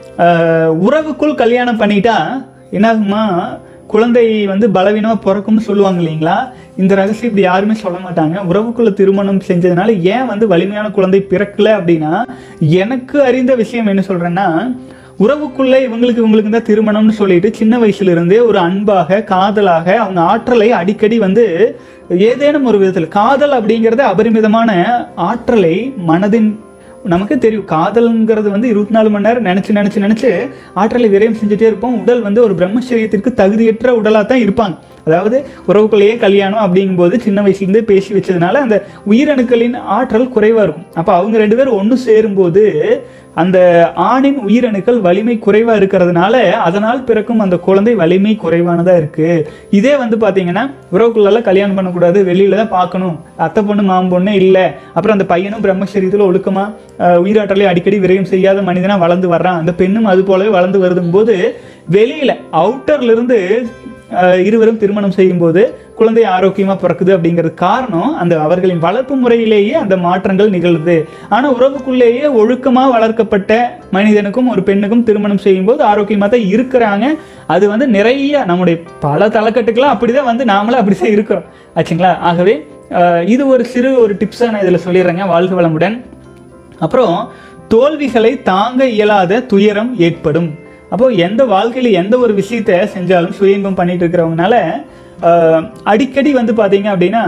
ஆஹ், உறவுக்குள் கல்யாணம் பண்ணிட்டா என்னாகுமா குழந்தை வந்து பலவீனமா பிறக்கும்னு சொல்லுவாங்க இல்லைங்களா இந்த ரகசியம் இப்படி யாருமே சொல்ல மாட்டாங்க உறவுக்குள்ள திருமணம் செஞ்சதுனால ஏன் வந்து வலிமையான குழந்தை பிறக்கல அப்படின்னா எனக்கு அறிந்த விஷயம் என்ன சொல்றேன்னா உறவுக்குள்ள இவங்களுக்கு இவங்களுக்கு தான் திருமணம்னு சொல்லிட்டு சின்ன வயசுல இருந்தே ஒரு அன்பாக காதலாக அவங்க ஆற்றலை அடிக்கடி வந்து ஏதேனும் ஒரு விதத்தில் காதல் அப்படிங்கிறது அபரிமிதமான ஆற்றலை மனதின் நமக்கு தெரியும் காதல்ங்கிறது வந்து இருபத்தி நாலு மணி நேரம் நினைச்சு நினைச்சு நினைச்சு ஆற்றலை விரயம் செஞ்சுட்டே இருப்போம் உடல் வந்து ஒரு பிரம்மச்சரியத்திற்கு தகுதியற்ற உடலா தான் இருப்பாங்க அதாவது உறவுக்குள்ளேயே கல்யாணம் அப்படிங்கும்போது சின்ன வயசுலேருந்தே பேசி வச்சதுனால அந்த உயிரணுக்களின் ஆற்றல் குறைவா இருக்கும் அப்போ அவங்க ரெண்டு பேரும் ஒன்று சேரும்போது அந்த ஆணின் உயிரணுக்கள் வலிமை குறைவா இருக்கிறதுனால அதனால் பிறக்கும் அந்த குழந்தை வலிமை குறைவானதா இருக்கு இதே வந்து பாத்தீங்கன்னா உறவுக்குள்ள கல்யாணம் பண்ணக்கூடாது வெளியில தான் பார்க்கணும் அத்தை பொண்ணு மாமன் பொண்ணு இல்லை அப்புறம் அந்த பையனும் பிரம்மச்சரியத்தில் ஒழுக்கமா அஹ், உயிராற்றலை அடிக்கடி விரயம் செய்யாத மனிதனா வளர்ந்து வர்றான் அந்த பெண்ணும் அது போலவே வளர்ந்து வருதும் போது வெளியில அவுட்டர்ல இருந்து அஹ், இருவரும் திருமணம் செய்யும்போது குழந்தை ஆரோக்கியமா பிறக்குது அப்படிங்கிறது காரணம் அந்த அவர்களின் வளர்ப்பு முறையிலேயே அந்த மாற்றங்கள் நிகழுது ஆனா உறவுக்குள்ளேயே ஒழுக்கமா வளர்க்கப்பட்ட மனிதனுக்கும் ஒரு பெண்ணுக்கும் திருமணம் செய்யும்போது ஆரோக்கியமா தான் இருக்கிறாங்க அது வந்து நிறைய நம்முடைய பல தலைக்கட்டுக்கெல்லாம் அப்படிதான் வந்து நாமளும் அப்படிதான் இருக்கிறோம் ஆச்சுங்களா ஆகவே அஹ், இது ஒரு சிறு ஒரு டிப்ஸை நான் இதில் சொல்லிடுறேங்க வாழ்க வளமுடன் அப்புறம் தோல்விகளை தாங்க இயலாத துயரம் ஏற்படும் அப்போ எந்த வாழ்க்கையில எந்த ஒரு விஷயத்த செஞ்சாலும் சுய இன்பம் பண்ணிட்டு இருக்கிறவங்கனால ஆஹ், அடிக்கடி வந்து பாத்தீங்க அப்படின்னா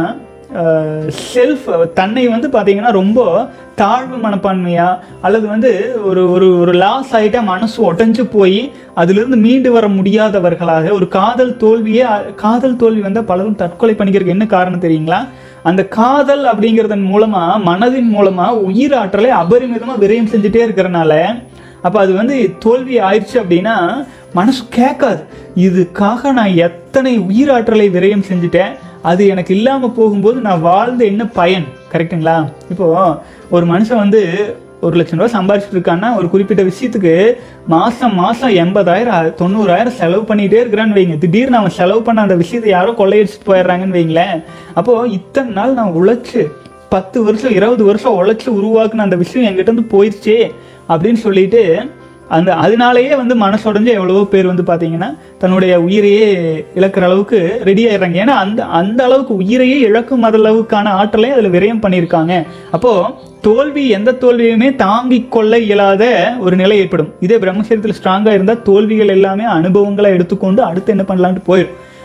செல்ஃப் தன்னை வந்து பாத்தீங்கன்னா ரொம்ப தாழ்வு மனப்பான்மையா அல்லது வந்து ஒரு ஒரு ஒரு லாஸ் ஆயிட்டா மனசு உடைஞ்சு போய் அதிலிருந்து மீண்டு வர முடியாதவர்களாக ஒரு காதல் தோல்வியே காதல் தோல்வி வந்தால் பலரும் தற்கொலை பண்ணிக்கிறதுக்கு என்ன காரணம் தெரியுங்களா அந்த காதல் அப்படிங்கிறதன் மூலமா மனதின் மூலமா உயிர் ஆற்றலை அபரிமிதமா விரயம் செஞ்சுட்டே இருக்கிறனால அப்ப அது வந்து தோல்வி ஆயிடுச்சு அப்படின்னா மனசு கேட்காது இதுக்காக நான் எத்தனை உயிராற்றலை விரயம் செஞ்சுட்டேன் அது எனக்கு இல்லாம போகும்போது நான் வாழ்ந்த என்ன பயன் கரெக்ட்டுங்களா இப்போ ஒரு மனுஷன் வந்து ஒரு லட்சம் ரூபாய் சம்பாதிச்சுட்டு இருக்கான்னா ஒரு குறிப்பிட்ட விஷயத்துக்கு மாசம் மாசம் எண்பதாயிரம் தொண்ணூறாயிரம் செலவு பண்ணிட்டே இருக்கிறான்னு வைங்க திடீர்னு அவன் செலவு பண்ண அந்த விஷயத்தை யாரோ கொள்ளையடிச்சிட்டு போயிடுறாங்கன்னு வைங்களேன் அப்போ இத்தனை நாள் நான் உழைச்சு பத்து வருஷம் இருபது வருஷம் உழைச்சு உருவாக்குன அந்த விஷயம் என்கிட்ட இருந்து போயிடுச்சே அப்படின்னு சொல்லிட்டு அந்த அதனாலேயே வந்து மனசுடைஞ்சு எவ்வளவோ பேர் வந்து பார்த்தீங்கன்னா தன்னுடைய உயிரையே இழக்கிற அளவுக்கு ரெடி ஆயிடுறாங்க ஏன்னா அந்த அந்த அளவுக்கு உயிரையே இழக்கும் அளவுக்கான ஆற்றலை அதில் விரயம் பண்ணியிருக்காங்க அப்போ தோல்வி எந்த தோல்வியுமே தாங்கிக் கொள்ள இயலாத ஒரு நிலை ஏற்படும் இதே பிரம்மச்சரியத்தில் ஸ்ட்ராங்காக இருந்தால் தோல்விகள் எல்லாமே அனுபவங்களை எடுத்துக்கொண்டு அடுத்து என்ன பண்ணலான்ட்டு போயிடும்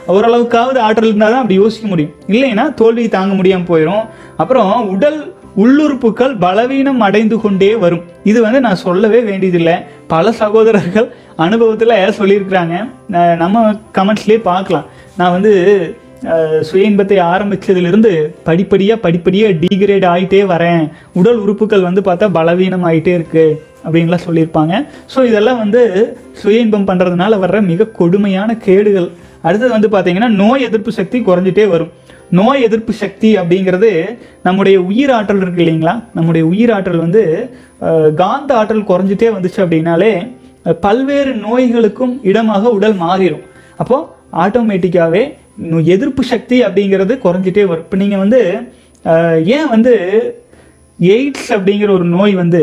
ஓரளவுக்காவது ஆற்றல் இருந்தால் தான் அப்படி யோசிக்க முடியும் இல்லைன்னா தோல்வியை தாங்க முடியாமல் போயிடும் அப்புறம் உடல் உள்ளுறுப்புகள் பலவீனம் அடைந்து கொண்டே வரும் இது வந்து நான் சொல்லவே வேண்டியதில்லை பல சகோதரர்கள் அனுபவத்தில் சொல்லியிருக்கிறாங்க ந- நம்ம கமெண்ட்ஸ்லேயே பார்க்கலாம் நான் வந்து அஹ், சுய இன்பத்தை ஆரம்பிச்சதிலிருந்து படிப்படியாக படிப்படியாக டீக்ரேட் ஆகிட்டே வரேன் உடல் உறுப்புகள் வந்து பார்த்தா பலவீனம் ஆகிட்டே இருக்கு அப்படின்லாம் சொல்லியிருப்பாங்க ஸோ இதெல்லாம் வந்து சுய இன்பம் பண்ணுறதுனால வர்ற மிக கொடுமையான கேடுகள் அடுத்தது வந்து பார்த்தீங்கன்னா நோய் எதிர்ப்பு சக்தி குறைஞ்சிட்டே வரும் நோய் எதிர்ப்பு சக்தி அப்படிங்கிறது நம்முடைய உயிராற்றல் இருக்கு இல்லைங்களா நம்முடைய உயிராற்றல் வந்து அஹ், காந்த ஆற்றல் குறைஞ்சிட்டே வந்துச்சு அப்படின்னாலே அஹ், பல்வேறு நோய்களுக்கும் இடமாக உடல் மாறிடும் அப்போ ஆட்டோமேட்டிக்காகவே எதிர்ப்பு சக்தி அப்படிங்கிறது குறைஞ்சிட்டே வரும் இப்போ நீங்கள் வந்து அஹ், ஏன் வந்து எய்ட்ஸ் அப்படிங்கிற ஒரு நோய் வந்து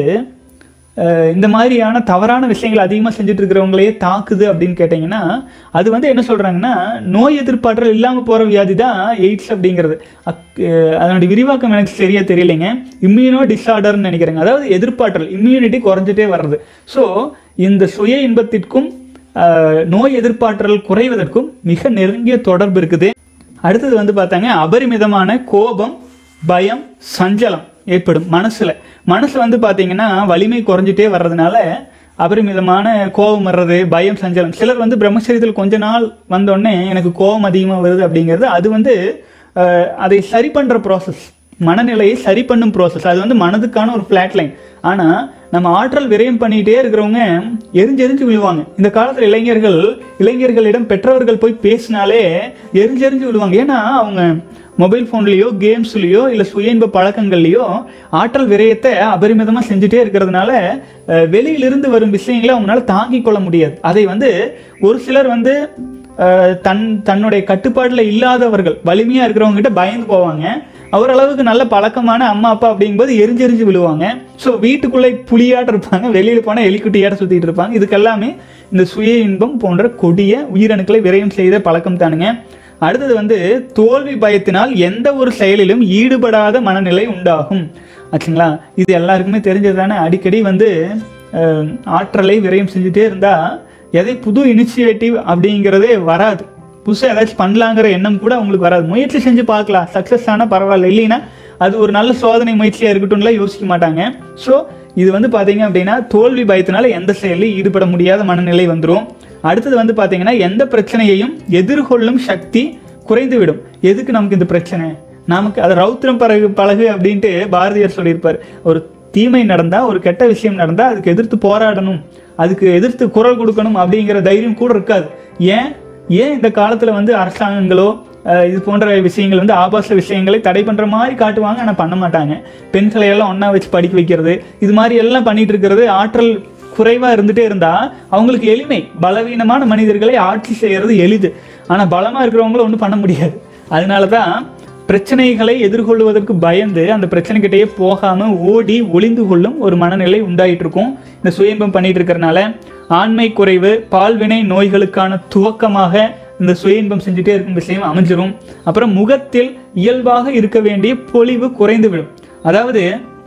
அஹ், இந்த மாதிரியான தவறான விஷயங்கள் அதிகமாக செஞ்சுட்டு இருக்கிறவங்களையே தாக்குது அப்படின்னு கேட்டிங்கன்னா அது வந்து என்ன சொல்கிறாங்கன்னா நோய் எதிர்ப்பாற்றல் இல்லாமல் போகிற வியாதி தான் எய்ட்ஸ் அப்படிங்கிறது அக் அஹ், அதனுடைய விரிவாக்கம் எனக்கு சரியாக தெரியலைங்க இம்யூனோ டிஸார்டர்னு நினைக்கிறேங்க அதாவது எதிர்ப்பாற்றல் இம்யூனிட்டி குறைஞ்சிட்டே வர்றது ஸோ இந்த சுய இன்பத்திற்கும் அஹ், நோய் எதிர்ப்பாற்றல் குறைவதற்கும் மிக நெருங்கிய தொடர்பு இருக்குது அடுத்தது வந்து பார்த்தாங்க அபரிமிதமான கோபம் பயம் சஞ்சலம் ஏற்படும் மனசுல மனசு வந்து பார்த்தீங்கன்னா வலிமை குறைஞ்சிட்டே வர்றதுனால அபரிமிதமான கோபம் வர்றது பயம் சஞ்சலம் சிலர் வந்து பிரம்மச்சரியத்தில் கொஞ்ச நாள் வந்தோடனே எனக்கு கோபம் அதிகமாக வருது அப்படிங்கிறது அது வந்து அஹ், அதை சரி பண்ணுற ப்ராசஸ் மனநிலையை சரி பண்ணும் ப்ராசஸ் அது வந்து மனதுக்கான ஒரு ஃப்ளாட் லைன் ஆனால் நம்ம ஆற்றல் விரயம் பண்ணிகிட்டே இருக்கிறவங்க எரிஞ்செரிஞ்சு விழுவாங்க இந்த காலத்தில் இளைஞர்கள் இளைஞர்களிடம் பெற்றவர்கள் போய் பேசினாலே எரிஞ்செரிஞ்சு விழுவாங்க ஏன்னா அவங்க மொபைல் ஃபோன்லேயோ கேம்ஸ்லேயோ இல்லை சுய இன்ப பழக்கங்கள்லையோ ஆற்றல் விரயத்தை அபரிமிதமாக செஞ்சுட்டே இருக்கிறதுனால அஹ், வெளியிலிருந்து வரும் விஷயங்களை அவங்களால தாங்கிக் கொள்ள முடியாது அதை வந்து ஒரு சிலர் வந்து அஹ், தன் தன்னுடைய கட்டுப்பாட்டில் இல்லாதவர்கள் வலிமையாக இருக்கிறவங்க கிட்ட பயந்து போவாங்க ஓரளவுக்கு நல்ல பழக்கமான அம்மா அப்பா அப்படிங்கும்போது எரிஞ்செரிஞ்சு விழுவாங்க ஸோ வீட்டுக்குள்ளே புலியாட்ட இருப்பாங்க வெளியில் போனால் எலிக்குட்டியாட்ட சுற்றிட்டு இருப்பாங்க இதுக்கெல்லாமே இந்த சுய இன்பம் போன்ற கொடிய உயிரணுக்களை விரயம் செய்த பழக்கம் தானுங்க அடுத்தது வந்து தோல்வி பயத்தினால் எந்த ஒரு செயலிலும் ஈடுபடாத மனநிலை உண்டாகும் ஆச்சுங்களா இது எல்லாருக்குமே தெரிஞ்சது தானே அடிக்கடி வந்து அஹ், ஆற்றலை விரயம் செஞ்சுட்டே இருந்தால் எதை புது இனிஷியேட்டிவ் அப்படிங்கிறதே வராது புதுசாக ஏதாச்சும் பண்ணலாங்கிற எண்ணம் கூட அவங்களுக்கு வராது முயற்சி செஞ்சு பார்க்கலாம் சக்ஸஸ் ஆனால் பரவாயில்ல இல்லைன்னா அது ஒரு நல்ல சோதனை முயற்சியாக இருக்கட்டும்லாம் யோசிக்க மாட்டாங்க ஸோ இது வந்து பார்த்தீங்க அப்படின்னா தோல்வி பயத்தினால எந்த செயலையும் ஈடுபட முடியாத மனநிலை வந்துடும் அடுத்தது வந்து பார்த்தீங்கன்னா எந்த பிரச்சனையையும் எதிர்கொள்ளும் சக்தி குறைந்து விடும் எதுக்கு நமக்கு இந்த பிரச்சனை நமக்கு அது ரௌத்திரம் பழகு பழகு அப்படின்ட்டு பாரதியார் சொல்லியிருப்பார் ஒரு தீமை நடந்தா ஒரு கெட்ட விஷயம் நடந்தா அதுக்கு எதிர்த்து போராடணும் அதுக்கு எதிர்த்து குரல் கொடுக்கணும் அப்படிங்கிற தைரியம் கூட இருக்காது ஏன் ஏன் இந்த காலத்துல வந்து அரசாங்கங்களோ அஹ், இது போன்ற விஷயங்கள் வந்து ஆபாச விஷயங்களை தடை பண்ற மாதிரி காட்டுவாங்க ஆனால் பண்ண மாட்டாங்க பெண்களை எல்லாம் ஒண்ணா வச்சு படிக்க வைக்கிறது இது மாதிரி எல்லாம் பண்ணிட்டு இருக்கிறது ஆற்றல் குறைவா இருந்துட்டே இருந்தா அவங்களுக்கு எளிமை பலவீனமான மனிதர்களை ஆட்சி செய்யறது எளிது ஆனா பலமா இருக்கிறவங்கள ஒன்றும் பண்ண முடியாது அதனால தான் பிரச்சனைகளை எதிர்கொள்வதற்கு பயந்து அந்த பிரச்சனைக்கிட்டேயே போகாம ஓடி ஒளிந்து கொள்ளும் ஒரு மனநிலை உண்டாயிட்டு இருக்கும் இந்த சுயம்பம் பண்ணிட்டு இருக்கிறனால ஆண்மை குறைவு பால்வினை நோய்களுக்கான துவக்கமாக இந்த சுய இன்பம் செஞ்சுட்டே இருக்கும் விஷயம் அமைஞ்சிரும் அப்புறம் முகத்தில் இயல்பாக இருக்க வேண்டிய பொலிவு குறைந்துவிடும் அதாவது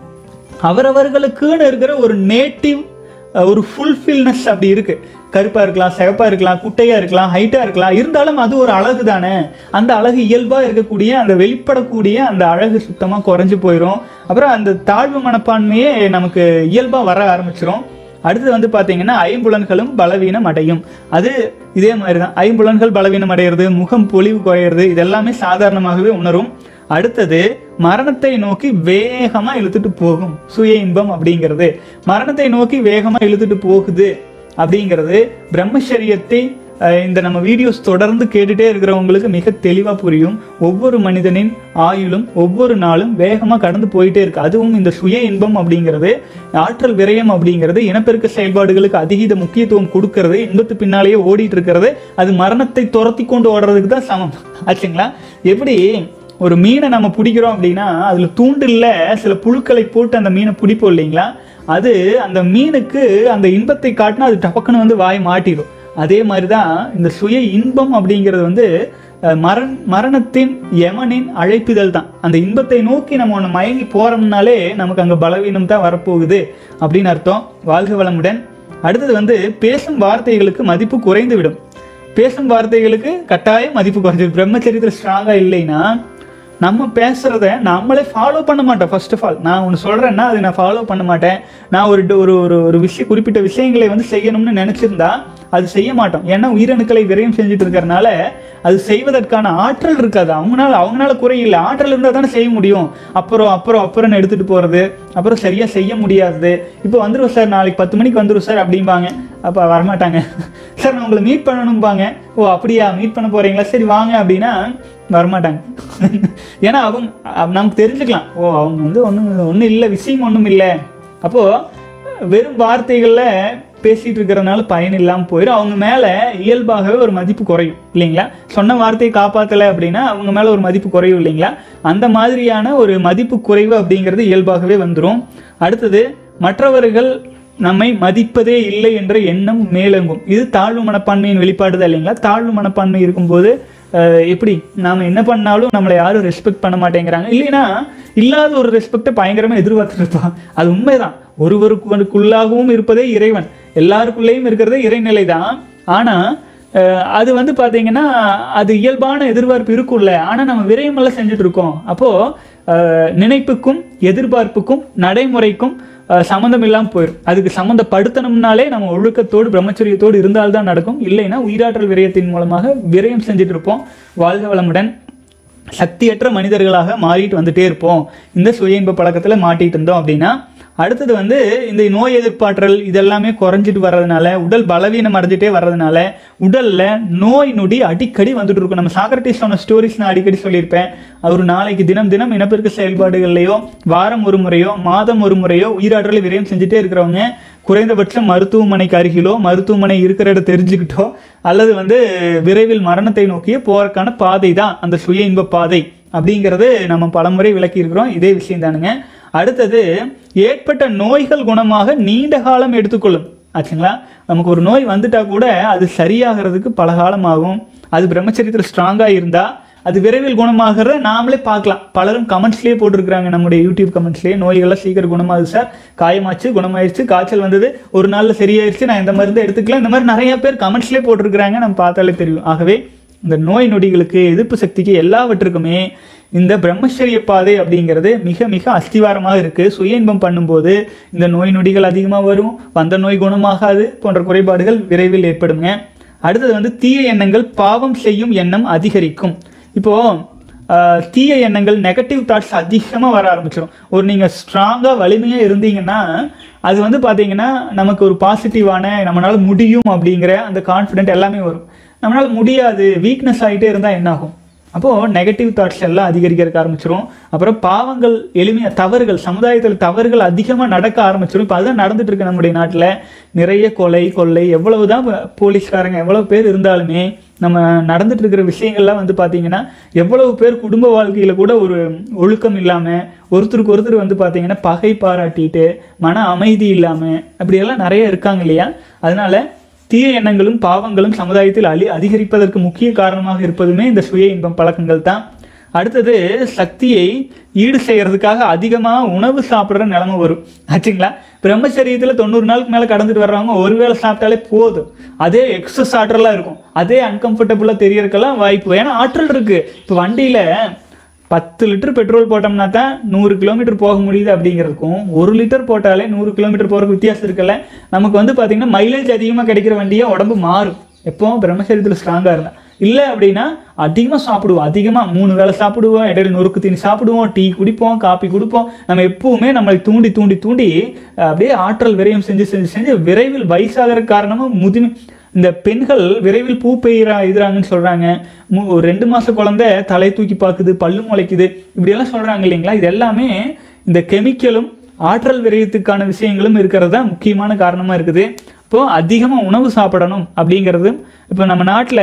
அவரவர்களுக்குன்னு இருக்கிற ஒரு நேட்டிவ் ஒரு ஃபுல்ஃபில்னஸ் அப்படி இருக்கு கருப்பா இருக்கலாம் சிகப்பா இருக்கலாம் குட்டையா இருக்கலாம் ஹைட்டா இருக்கலாம் இருந்தாலும் அது ஒரு அழகு தானே அந்த அழகு இயல்பா இருக்கக்கூடிய அந்த வெளிப்படக்கூடிய அந்த அழகு சுத்தமா குறைஞ்சு போயிடும் அப்புறம் அந்த தாழ்வு மனப்பான்மையே நமக்கு இயல்பா வர ஆரம்பிச்சிரும் அடுத்தது வந்து பார்த்தீங்கன்னா ஐம்புலன்களும் பலவீனம் அடையும் அது இதே மாதிரி தான் ஐம்புலன்கள் பலவீனம் அடையிறது முகம் பொலிவு குறையிறது இதெல்லாமே சாதாரணமாகவே உணரும் அடுத்தது மரணத்தை நோக்கி வேகமா இழுத்துட்டு போகும் சுய இன்பம் அப்படிங்கிறது மரணத்தை நோக்கி வேகமா இழுத்துட்டு போகுது அப்படிங்கிறது பிரம்மச்சரியத்தை அஹ், இந்த நம்ம வீடியோஸ் தொடர்ந்து கேட்டுட்டே இருக்கிறவங்களுக்கு மிக தெளிவா புரியும் ஒவ்வொரு மனிதனின் ஆயுளும் ஒவ்வொரு நாளும் வேகமா கடந்து போயிட்டே இருக்கு அதுவும் இந்த சுய இன்பம் அப்படிங்கிறது ஆற்றல் விரயம் அப்படிங்கிறது இனப்பெருக்க செயல்பாடுகளுக்கு அதிகீத முக்கியத்துவம் கொடுக்கறது இன்பத்து பின்னாலேயே ஓடிட்டு இருக்கிறது அது மரணத்தை துரத்தி கொண்டு ஓடுறதுக்கு தான் சமம் ஆச்சுங்களா எப்படி ஒரு மீனை நம்ம பிடிக்கிறோம் அப்படின்னா அதுல தூண்டில்ல சில புழுக்களை போட்டு அந்த மீனை பிடிப்போம் இல்லைங்களா அது அந்த மீனுக்கு அந்த இன்பத்தை காட்டினா அது டபக்குன்னு வந்து வாய் மாட்டிடும் அதே மாதிரி தான் இந்த சுய இன்பம் அப்படிங்கிறது வந்து அஹ், மரண் மரணத்தின் யமனின் அழைப்புதல் தான் அந்த இன்பத்தை நோக்கி நம்ம ஒன்று மயங்கி போறோம்னாலே நமக்கு அங்கே பலவீனம் தான் வரப்போகுது அப்படின்னு அர்த்தம் வாழ்க வளமுடன் அடுத்தது வந்து பேசும் வார்த்தைகளுக்கு மதிப்பு குறைந்து விடும் பேசும் வார்த்தைகளுக்கு கட்டாயம் மதிப்பு குறைஞ்சிருக்கு பிரம்மச்சரியத்தில் ஸ்ட்ராங்காக இல்லைன்னா நம்ம பேசுறத நம்மளே ஃபாலோ பண்ண மாட்டோம் ஃபர்ஸ்ட் ஆஃப் ஆல் நான் ஒன்று சொல்றேன்னா அதை நான் ஃபாலோ பண்ண மாட்டேன் நான் ஒரு ஒரு ஒரு ஒரு விஷயம் குறிப்பிட்ட விஷயங்களை வந்து செய்யணும்னு நினைச்சிருந்தா அது செய்ய மாட்டோம் ஏன்னா உயிரணுக்களை விரயம் செஞ்சுட்டு இருக்கறனால அது செய்வதற்கான ஆற்றல் இருக்காது அவங்களால அவங்களால குறையில்லை ஆற்றல் இருந்தால் தானே செய்ய முடியும் அப்புறம் அப்புறம் அப்புறம் எடுத்துட்டு போறது அப்புறம் சரியா செய்ய முடியாது இப்போ வந்துடும் சார் நாளைக்கு பத்து மணிக்கு வந்துடும் சார் அப்படிம்பாங்க அப்போ வரமாட்டாங்க சார் நான் உங்களை மீட் பண்ணணும்பாங்க ஓ அப்படியா மீட் பண்ண போறீங்களா சரி வாங்க அப்படின்னா வரமாட்டாங்க ஏன்னா அவங்க அ- நமக்கு தெரிஞ்சுக்கலாம் ஓ அவங்க வந்து ஒன்றும் ஒன்றும் இல்லை விஷயம் ஒன்றும் இல்லை அப்போது வெறும் வார்த்தைகளில் பேசிகிட்டு இருக்கிறதுனால பயன் இல்லாமல் போயிடும் அவங்க மேலே இயல்பாகவே ஒரு மதிப்பு குறையும் இல்லைங்களா சொன்ன வார்த்தையை காப்பாற்றலை அப்படின்னா அவங்க மேலே ஒரு மதிப்பு குறையும் இல்லைங்களா அந்த மாதிரியான ஒரு மதிப்பு குறைவு அப்படிங்கிறது இயல்பாகவே வந்துடும் அடுத்தது மற்றவர்கள் நம்மை மதிப்பதே இல்லை என்ற எண்ணம் மேலெங்கும் இது தாழ்வு மனப்பான்மையின் வெளிப்பாடு தான் இல்லைங்களா தாழ்வு மனப்பான்மை இருக்கும்போது அஹ், எப்படி நாம் என்ன பண்ணாலும் நம்மளை யாரும் ரெஸ்பெக்ட் பண்ண மாட்டேங்கிறாங்க இல்லைன்னா இல்லாத ஒரு ரெஸ்பெக்டை பயங்கரமாக எதிர்பார்த்துட்டு இருப்பான் அது உண்மைதான் ஒருவருக்குள்ளாகவும் இருப்பதே இறைவன் எல்லாருக்குள்ளேயும் இருக்கிறதே இறைநிலை தான் ஆனால் அஹ் அது வந்து பாத்தீங்கன்னா அது இயல்பான எதிர்பார்ப்பு இருக்கும்ல ஆனா நம்ம விரயமெல்லாம் செஞ்சுட்டு இருக்கோம் அப்போ அஹ், நினைப்புக்கும் எதிர்பார்ப்புக்கும் நடைமுறைக்கும் அஹ், சம்மந்தம் இல்லாமல் போயிடும் அதுக்கு சம்மந்தப்படுத்தணும்னாலே நம்ம ஒழுக்கத்தோடு பிரம்மச்சரியத்தோடு இருந்தால்தான் நடக்கும் இல்லைன்னா உயிராற்றல் விரயத்தின் மூலமாக விரயம் செஞ்சுட்டு இருப்போம் வாழ்க வளமுடன் சக்தியற்ற மனிதர்களாக மாறிட்டு வந்துட்டே இருப்போம் இந்த சுய இன்ப பழக்கத்தில் மாட்டிட்டு இருந்தோம் அப்படின்னா அடுத்தது வந்து இந்த நோய் எதிர்ப்பாற்றல் இதெல்லாமே குறைஞ்சிட்டு வர்றதுனால உடல் பலவீனம் அடைஞ்சிட்டே வர்றதுனால உடல்ல நோய் நொடி அடிக்கடி வந்துட்டு இருக்கும் நம்ம சாக்ரட்டிஸ் சொன்ன ஸ்டோரிஸ் நான் அடிக்கடி சொல்லியிருப்பேன் அவர் நாளைக்கு தினம் தினம் இனப்பெருக்க செயல்பாடுகள்லையோ வாரம் ஒரு முறையோ மாதம் ஒரு முறையோ உயிராற்றலை விரயம் செஞ்சுட்டே இருக்கிறவங்க குறைந்தபட்சம் மருத்துவமனைக்கு அருகிலோ மருத்துவமனை இருக்கிற இடம் தெரிஞ்சுக்கிட்டோ அல்லது வந்து விரைவில் மரணத்தை நோக்கிய போறதுக்கான பாதை தான் அந்த சுய இன்ப பாதை அப்படிங்கிறது நம்ம பலமுறை விளக்கி இருக்கிறோம் இதே விஷயம் தானுங்க அடுத்தது ஏற்பட்ட நோய்கள் குணமாக நீண்ட காலம் எடுத்துக்கொள்ளும் ஆச்சுங்களா நமக்கு ஒரு நோய் வந்துட்டா கூட அது சரியாகிறதுக்கு பல காலம் ஆகும் அது பிரம்மச்சரியத்தில் ஸ்ட்ராங்காக இருந்தால் அது விரைவில் குணமாகிறத நாமளே பார்க்கலாம் பலரும் கமெண்ட்ஸ்லேயே போட்டிருக்கிறாங்க நம்முடைய யூடியூப் கமெண்ட்ஸ்லேயே நோய்கள்லாம் சீக்கிரம் குணமாகுது சார் காயமாச்சு குணமாயிருச்சு காய்ச்சல் வந்தது ஒரு நாளில் சரியாயிருச்சு நான் இந்த மருந்து எடுத்துக்கலாம் இந்த மாதிரி நிறைய பேர் கமெண்ட்ஸ்லேயே போட்டிருக்கிறாங்க நம்ம பார்த்தாலே தெரியும் ஆகவே இந்த நோய் நொடிகளுக்கு எதிர்ப்பு சக்திக்கு எல்லாவற்றுக்குமே இந்த பிரம்மச்சரிய பாதை அப்படிங்கிறது மிக மிக அஸ்திவாரமாக இருக்குது சுய இன்பம் பண்ணும்போது இந்த நோய் நொடிகள் அதிகமாக வரும் வந்த நோய் குணமாகாது போன்ற குறைபாடுகள் விரைவில் ஏற்படுங்க அடுத்தது வந்து தீய எண்ணங்கள் பாவம் செய்யும் எண்ணம் அதிகரிக்கும் இப்போ ஆஹ், தீய எண்ணங்கள் நெகட்டிவ் தாட்ஸ் அதிகமாக வர ஆரம்பிச்சிடும் ஒரு நீங்கள் ஸ்ட்ராங்காக வலிமையாக இருந்தீங்கன்னா அது வந்து பார்த்தீங்கன்னா நமக்கு ஒரு பாசிட்டிவான நம்மளால முடியும் அப்படிங்கிற அந்த கான்ஃபிடென்ட் எல்லாமே வரும் நம்மளால முடியாது வீக்னஸ் ஆகிட்டே இருந்தால் என்ன ஆகும் அப்போது நெகட்டிவ் தாட்ஸ் எல்லாம் அதிகரிக்கிறதுக்கு ஆரம்பிச்சிரும் அப்புறம் பாவங்கள் எளிமையாக தவறுகள் சமுதாயத்தில் தவறுகள் அதிகமாக நடக்க ஆரம்பிச்சிரும் இப்போ அதுதான் நடந்துட்டு இருக்கு நம்முடைய நாட்டில் நிறைய கொலை கொள்ளை எவ்வளவு தான் போலீஸ்காரங்க எவ்வளவு பேர் இருந்தாலுமே நம்ம நடந்துட்டு இருக்கிற விஷயங்கள்லாம் வந்து பார்த்தீங்கன்னா எவ்வளவு பேர் குடும்ப வாழ்க்கையில் கூட ஒரு ஒழுக்கம் இல்லாமல் ஒருத்தருக்கு ஒருத்தர் வந்து பார்த்தீங்கன்னா பகை பாராட்டிட்டு மன அமைதி இல்லாமல் அப்படியெல்லாம் நிறைய இருக்காங்க இல்லையா அதனால தீய எண்ணங்களும் பாவங்களும் சமுதாயத்தில் அழி அதிகரிப்பதற்கு முக்கிய காரணமாக இருப்பதுமே இந்த சுய இன்பம் பழக்கங்கள் தான் அடுத்தது சக்தியை ஈடு செய்யறதுக்காக அதிகமாக உணவு சாப்பிட்ற நிலைமை வரும் ஆச்சுங்களா பிரம்மச்சரியத்தில் தொண்ணூறு நாளுக்கு மேலே கடந்துட்டு வர்றவங்க ஒரு வேளை சாப்பிட்டாலே போதும் அதே எக்ஸஸ் ஆற்றலாக இருக்கும் அதே அன்கம்ஃபர்டபுளாக தெரியறதுக்கெல்லாம் வாய்ப்பு ஏன்னா ஆற்றல் இருக்கு இப்போ வண்டியில் பத்து லிட்டர் பெட்ரோல் போட்டோம்னா தான் நூறு கிலோமீட்டர் போக முடியுது அப்படிங்கிறதுக்கும் ஒரு லிட்டர் போட்டாலே நூறு கிலோமீட்டர் போகிறதுக்கு வித்தியாசம் இருக்குல்ல நமக்கு வந்து பார்த்தீங்கன்னா மைலேஜ் அதிகமாக கிடைக்கிற வண்டியே உடம்பு மாறும் எப்பவும் பிரம்மச்சரியத்தில் ஸ்ட்ராங்காக இருந்தா இல்லை அப்படின்னா அதிகமாக சாப்பிடுவோம் அதிகமாக மூணு வேளை சாப்பிடுவோம் இடையில நொறுக்கு தீனி சாப்பிடுவோம் டீ குடிப்போம் காப்பி குடிப்போம் நம்ம எப்பவுமே நம்மளை தூண்டி தூண்டி தூண்டி அஹ், அப்படியே ஆற்றல் விரயம் செஞ்சு செஞ்சு செஞ்சு விரைவில் வயசாகிறதுக்கு காரணமாக முதுமை இந்த பெண்கள் விரைவில் பூ பெய்கிறா இதுறாங்கன்னு சொல்றாங்க மு- ஒரு ரெண்டு மாச குழந்தை தலை தூக்கி பார்க்குது பல்லு முளைக்குது இப்படியெல்லாம் சொல்றாங்க இல்லைங்களா இது எல்லாமே இந்த கெமிக்கலும் ஆற்றல் விரயத்துக்கான விஷயங்களும் இருக்கிறது தான் முக்கியமான காரணமா இருக்குது இப்போ அதிகமா உணவு சாப்பிடணும் அப்படிங்கிறது இப்போ நம்ம நாட்டில்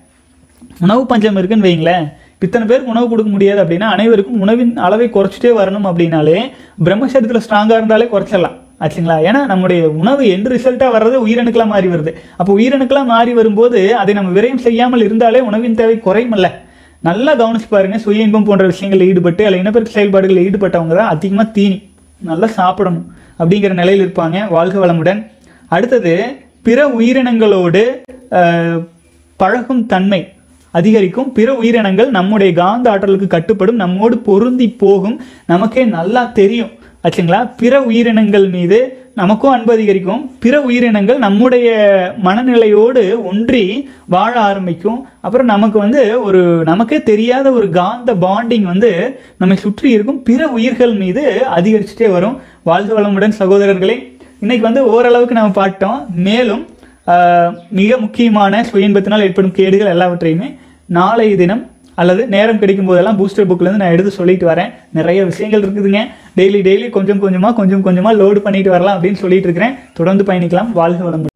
உணவு பஞ்சம் இருக்குன்னு வைங்களேன் இத்தனை பேருக்கு உணவு கொடுக்க முடியாது அப்படின்னா அனைவருக்கும் உணவின் அளவை குறைச்சிட்டே வரணும் அப்படின்னாலே பிரம்மச்சரியத்தில் ஸ்ட்ராங்காக இருந்தாலே குறைச்சிடலாம் ஆச்சுங்களா ஏன்னா நம்முடைய உணவு எந்த ரிசல்ட்டாக வர்றது உயிரணுக்களாக மாறி வருது அப்போ உயிரணுக்களாக மாறி வரும்போது அதை நம்ம விரயம் செய்யாமல் இருந்தாலே உணவின் தேவை குறையுமல்ல நல்லா கவனிச்சு பாருங்க சுய இன்பம் போன்ற விஷயங்களில் ஈடுபட்டு அல்ல இனப்பெருக்க செயல்பாடுகளில் ஈடுபட்டவங்க தான் அதிகமாக தீனி நல்லா சாப்பிடணும் அப்படிங்கிற நிலையில் இருப்பாங்க வாழ்க வளமுடன் அடுத்தது பிற உயிரினங்களோடு அஹ், பழகும் தன்மை அதிகரிக்கும் பிற உயிரினங்கள் நம்முடைய காந்த ஆற்றலுக்கு கட்டுப்படும் நம்மோடு பொருந்தி போகும் நமக்கே நல்லா தெரியும் ஆச்சுங்களா பிற உயிரினங்கள் மீது நமக்கும் அன்பு அதிகரிக்கும் பிற உயிரினங்கள் நம்முடைய மனநிலையோடு ஒன்றி வாழ ஆரம்பிக்கும் அப்புறம் நமக்கு வந்து ஒரு நமக்கே தெரியாத ஒரு காந்த பாண்டிங் வந்து நம்மை சுற்றி இருக்கும் பிற உயிர்கள் மீது அதிகரிச்சுட்டே வரும் வாழ்க வளமுடன் சகோதரர்களே இன்னைக்கு வந்து ஓரளவுக்கு நம்ம பார்த்தோம் மேலும் ஆஹ், மிக முக்கியமான சுய இன்பத்தினால் ஏற்படும் கேடுகள் எல்லாவற்றையுமே நாளை தினம் அல்லது நேரம் கிடைக்கும் போதெல்லாம் பூஸ்டர் புக்லேருந்து நான் எடுத்து சொல்லிட்டு வரேன் நிறைய விஷயங்கள் இருக்குதுங்க டெய்லி டெய்லி கொஞ்சம் கொஞ்சமாக கொஞ்சம் கொஞ்சமாக லோடு பண்ணிட்டு வரலாம் அப்படின்னு சொல்லிட்டு இருக்கிறேன் தொடர்ந்து பயணிக்கலாம் வாழ்க வளமுடன்